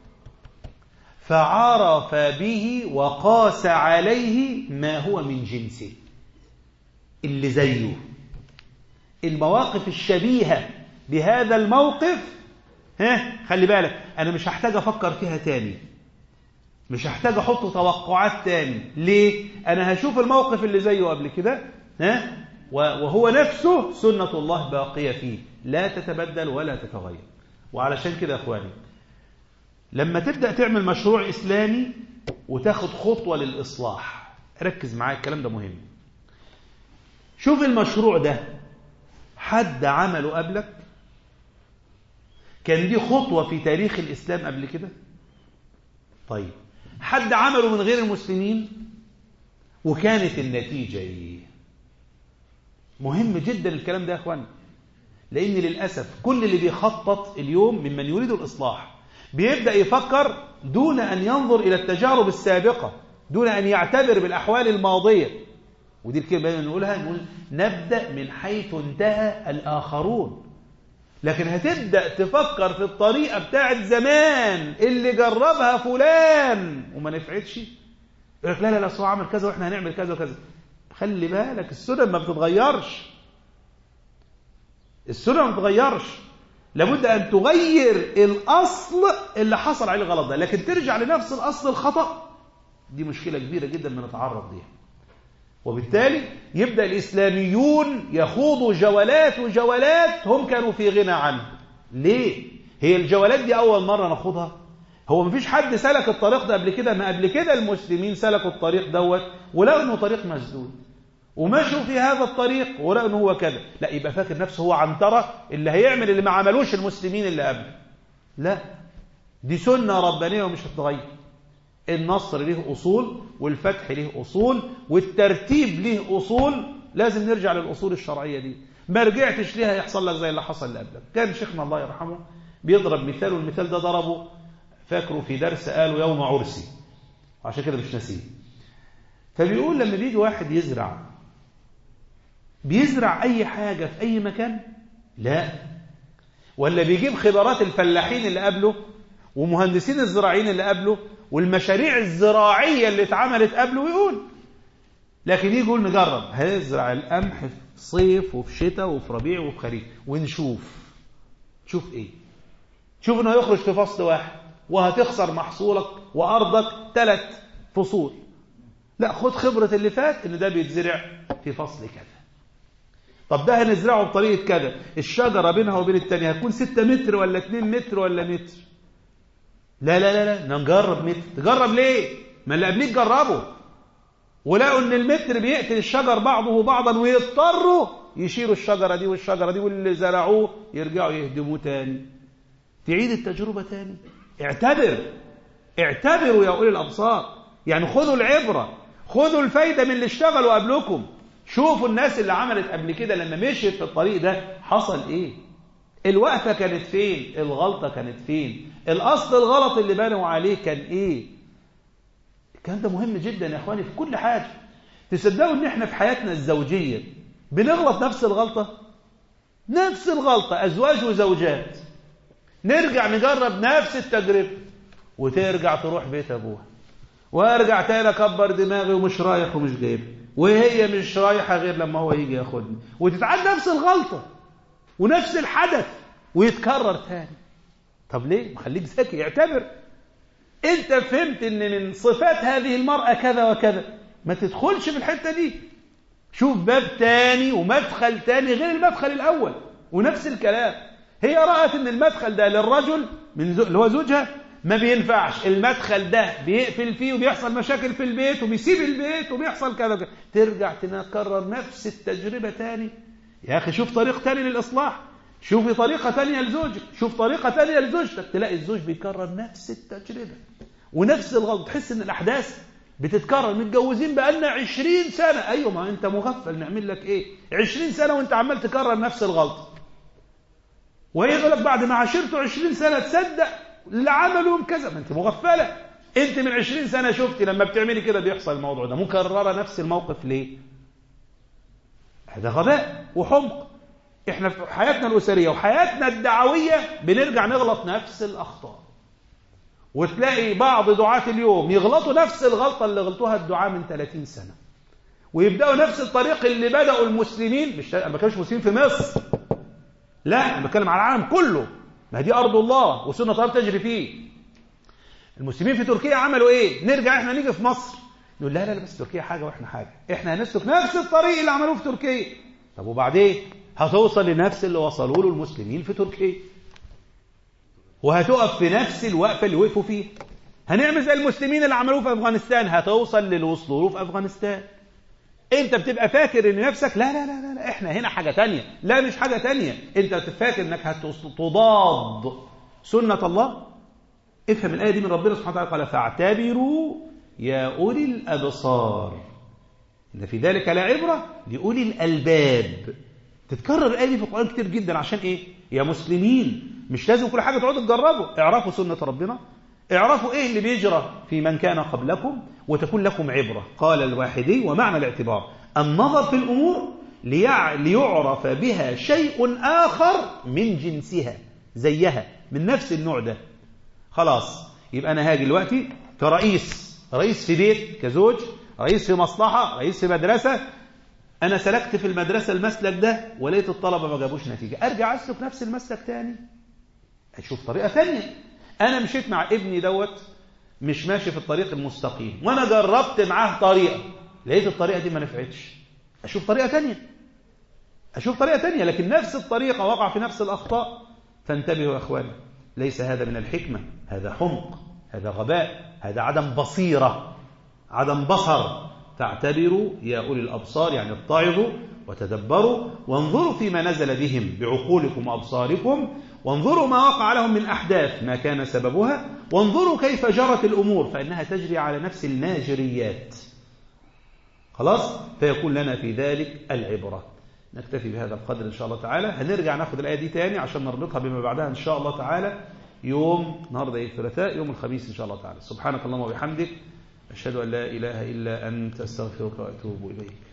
فعرف به وقاس عليه ما هو من جنسه اللي زيه المواقف الشبيهة بهذا الموقف ها خلي بالك أنا مش هحتاج أفكر فيها تاني مش هحتاج أحط توقعات تاني ليه؟ أنا هشوف الموقف اللي زيه قبل كده ها وهو نفسه سنة الله باقية فيه لا تتبدل ولا تتغير وعلشان كده يا أخواني لما تبدأ تعمل مشروع إسلامي وتاخد خطوة للإصلاح ركز معايا الكلام ده مهم شوف المشروع ده حد عمله قبلك كان دي خطوة في تاريخ الإسلام قبل كده طيب حد عمله من غير المسلمين وكانت النتيجة ايه مهم جدا الكلام ده يا اخوان لان للاسف كل اللي بيخطط اليوم ممن يريد الاصلاح بيبدا يفكر دون ان ينظر الى التجارب السابقه دون ان يعتبر بالاحوال الماضيه ودي الكلمه اللي نقولها نقول نبدا من حيث انتهى الاخرون لكن هتبدا تفكر في الطريقه بتاعت زمان اللي جربها فلان وما نفعتش يقول لك لا لا لا هو عمل كذا واحنا هنعمل كذا وكذا خلي بالك السنن ما بتتغيرش السنن ما بتتغيرش لابد ان تغير الاصل اللي حصل عليه الغلط ده لكن ترجع لنفس الاصل الخطا دي مشكله كبيره جدا بنتعرض ليها وبالتالي يبدا الاسلاميون يخوضوا جولات وجولات هم كانوا في غنى عنها ليه هي الجولات دي اول مره ناخدها هو مفيش حد سلك الطريق ده قبل كده ما قبل كده المسلمين سلكوا الطريق دوت ولقوا انه طريق مسدود ومشوا في هذا الطريق ولقوا انه هو كذا لا يبقى فاكر نفسه هو عنترة اللي هيعمل اللي ما عملوش المسلمين اللي قبله لا دي سنة ربانية ومش هتتغير النصر له أصول والفتح له أصول والترتيب له أصول لازم نرجع للأصول الشرعية دي ما رجعتش ليها يحصل لك زي اللي حصل اللي قبلك كان شيخنا الله يرحمه بيضرب مثال والمثال ده ضربه فاكره في درس قالوا يوم عرسي عشان كده مش ناسيه فبيقول لما بيجي واحد يزرع بيزرع أي حاجة في أي مكان لا ولا بيجيب خبرات الفلاحين اللي قبله ومهندسين الزراعيين اللي قبله والمشاريع الزراعية اللي اتعملت قبله ويقول لكن يجي يقول نجرب هنزرع القمح في صيف وفي شتاء وفي ربيع وفي خريف ونشوف شوف ايه شوف انه هيخرج في فصل واحد وهتخسر محصولك وارضك ثلاث فصول لا خد خبرة اللي فات ان ده بيتزرع في فصل كذا طب ده هنزرعه بطريقة كذا الشجرة بينها وبين التانية هتكون 6 متر ولا 2 متر ولا متر لا لا لا لا نجرب متر تجرب ليه ما اللي قبليك جربوا ولقوا ان المتر بيقتل الشجر بعضه بعضا ويضطروا يشيلوا الشجرة دي والشجرة دي واللي زرعوه يرجعوا يهدموه تاني تعيد التجربة تاني اعتبر اعتبروا يا أولي الأبصار يعني خذوا العبرة خذوا الفايدة من اللي اشتغلوا قبلكم شوفوا الناس اللي عملت قبل كده لما مشيت في الطريق ده حصل ايه الوقفة كانت فين الغلطة كانت فين الأصل الغلط اللي بنوا عليه كان ايه الكلام ده مهم جدا يا اخواني في كل حاجة تصدقوا ان احنا في حياتنا الزوجية بنغلط نفس الغلطة نفس الغلطة أزواج وزوجات نرجع نجرب نفس التجربة وترجع تروح بيت أبوها وارجع تاني اكبر دماغي ومش رايح ومش جايب وهي مش رايحة غير لما هو يجي ياخدني وتتعاد نفس الغلطة ونفس الحدث ويتكرر تاني طب ليه؟ خليك ذكي اعتبر انت فهمت ان من صفات هذه المرأة كذا وكذا ما تدخلش في الحتة دي شوف باب تاني ومدخل تاني غير المدخل الأول ونفس الكلام هي رأت ان المدخل ده للرجل من زو... اللي هو زوجها ما بينفعش المدخل ده بيقفل فيه وبيحصل مشاكل في البيت وبيسيب البيت وبيحصل كذا وكذا ترجع تكرر نفس التجربة تاني يا أخي شوف طريق تاني للإصلاح شوفي طريقة تانية لزوجك شوف طريقة تانية لزوجتك تلاقي الزوج بيكرر نفس التجربة ونفس الغلط تحس ان الأحداث بتتكرر متجوزين بقالنا عشرين سنة أيوة ما أنت مغفل نعمل لك إيه عشرين سنة وأنت عمال تكرر نفس الغلط وهي يقول لك بعد ما عشرته عشرين سنة تصدق اللي عملهم كذا ما أنت مغفلة أنت من عشرين سنة شفتي لما بتعملي كده بيحصل الموضوع ده مكررة نفس الموقف ليه هذا غباء وحمق احنا في حياتنا الأسرية وحياتنا الدعوية بنرجع نغلط نفس الأخطاء وتلاقي بعض دعاة اليوم يغلطوا نفس الغلطة اللي غلطوها الدعاة من 30 سنة ويبدأوا نفس الطريق اللي بدأوا المسلمين مش أنا ما بتكلمش مسلمين في مصر لا أنا بتكلم على العالم كله ما دي أرض الله وسنة الله تجري فيه المسلمين في تركيا عملوا إيه نرجع إحنا نيجي في مصر نقول لا لا لا بس تركيا حاجة وإحنا حاجة إحنا هنسلك نفس الطريق اللي عملوه في تركيا طب وبعدين هتوصل لنفس اللي وصلوا له المسلمين في تركيا وهتقف في نفس الوقفة اللي وقفوا فيها هنعمل زي المسلمين اللي عملوه في أفغانستان هتوصل للي وصلوا له في أفغانستان انت بتبقى فاكر ان نفسك لا لا لا لا احنا هنا حاجة تانية لا مش حاجة تانية انت فاكر انك هتضاد سنة الله افهم الآية دي من ربنا سبحانه وتعالى قال فاعتبروا يا أولي الأبصار إن في ذلك لا عبرة لأولي الألباب تتكرر الآية دي في القرآن كتير جدا عشان إيه يا مسلمين مش لازم كل حاجة تقعدوا تجربوا اعرفوا سنة ربنا اعرفوا ايه اللي بيجرى في من كان قبلكم وتكون لكم عبرة قال الواحدي ومعنى الاعتبار النظر في الأمور ليع... ليعرف بها شيء آخر من جنسها زيها من نفس النوع ده خلاص يبقى أنا هاجي دلوقتي كرئيس رئيس في بيت كزوج رئيس في مصلحة رئيس في مدرسة أنا سلكت في المدرسة المسلك ده ولقيت الطلبة ما جابوش نتيجة أرجع أسلك نفس المسلك تاني أشوف طريقة ثانية أنا مشيت مع ابني دوت مش ماشي في الطريق المستقيم وأنا جربت معاه طريقة لقيت الطريقة دي ما نفعتش أشوف طريقة تانية أشوف طريقة تانية لكن نفس الطريقة وقع في نفس الأخطاء فانتبهوا يا أخواني ليس هذا من الحكمة هذا حمق هذا غباء هذا عدم بصيرة عدم بصر فاعتبروا يا أولي الأبصار يعني اتعظوا وتدبروا وانظروا فيما نزل بهم بعقولكم وأبصاركم وانظروا ما وقع لهم من أحداث ما كان سببها وانظروا كيف جرت الأمور فإنها تجري على نفس الماجريات خلاص فيكون لنا في ذلك العبرة نكتفي بهذا القدر إن شاء الله تعالى هنرجع ناخد الآية دي تاني عشان نربطها بما بعدها إن شاء الله تعالى يوم النهارده ايه الثلاثاء يوم الخميس إن شاء الله تعالى سبحانك اللهم وبحمدك أشهد أن لا إله إلا أنت أستغفرك وأتوب إليك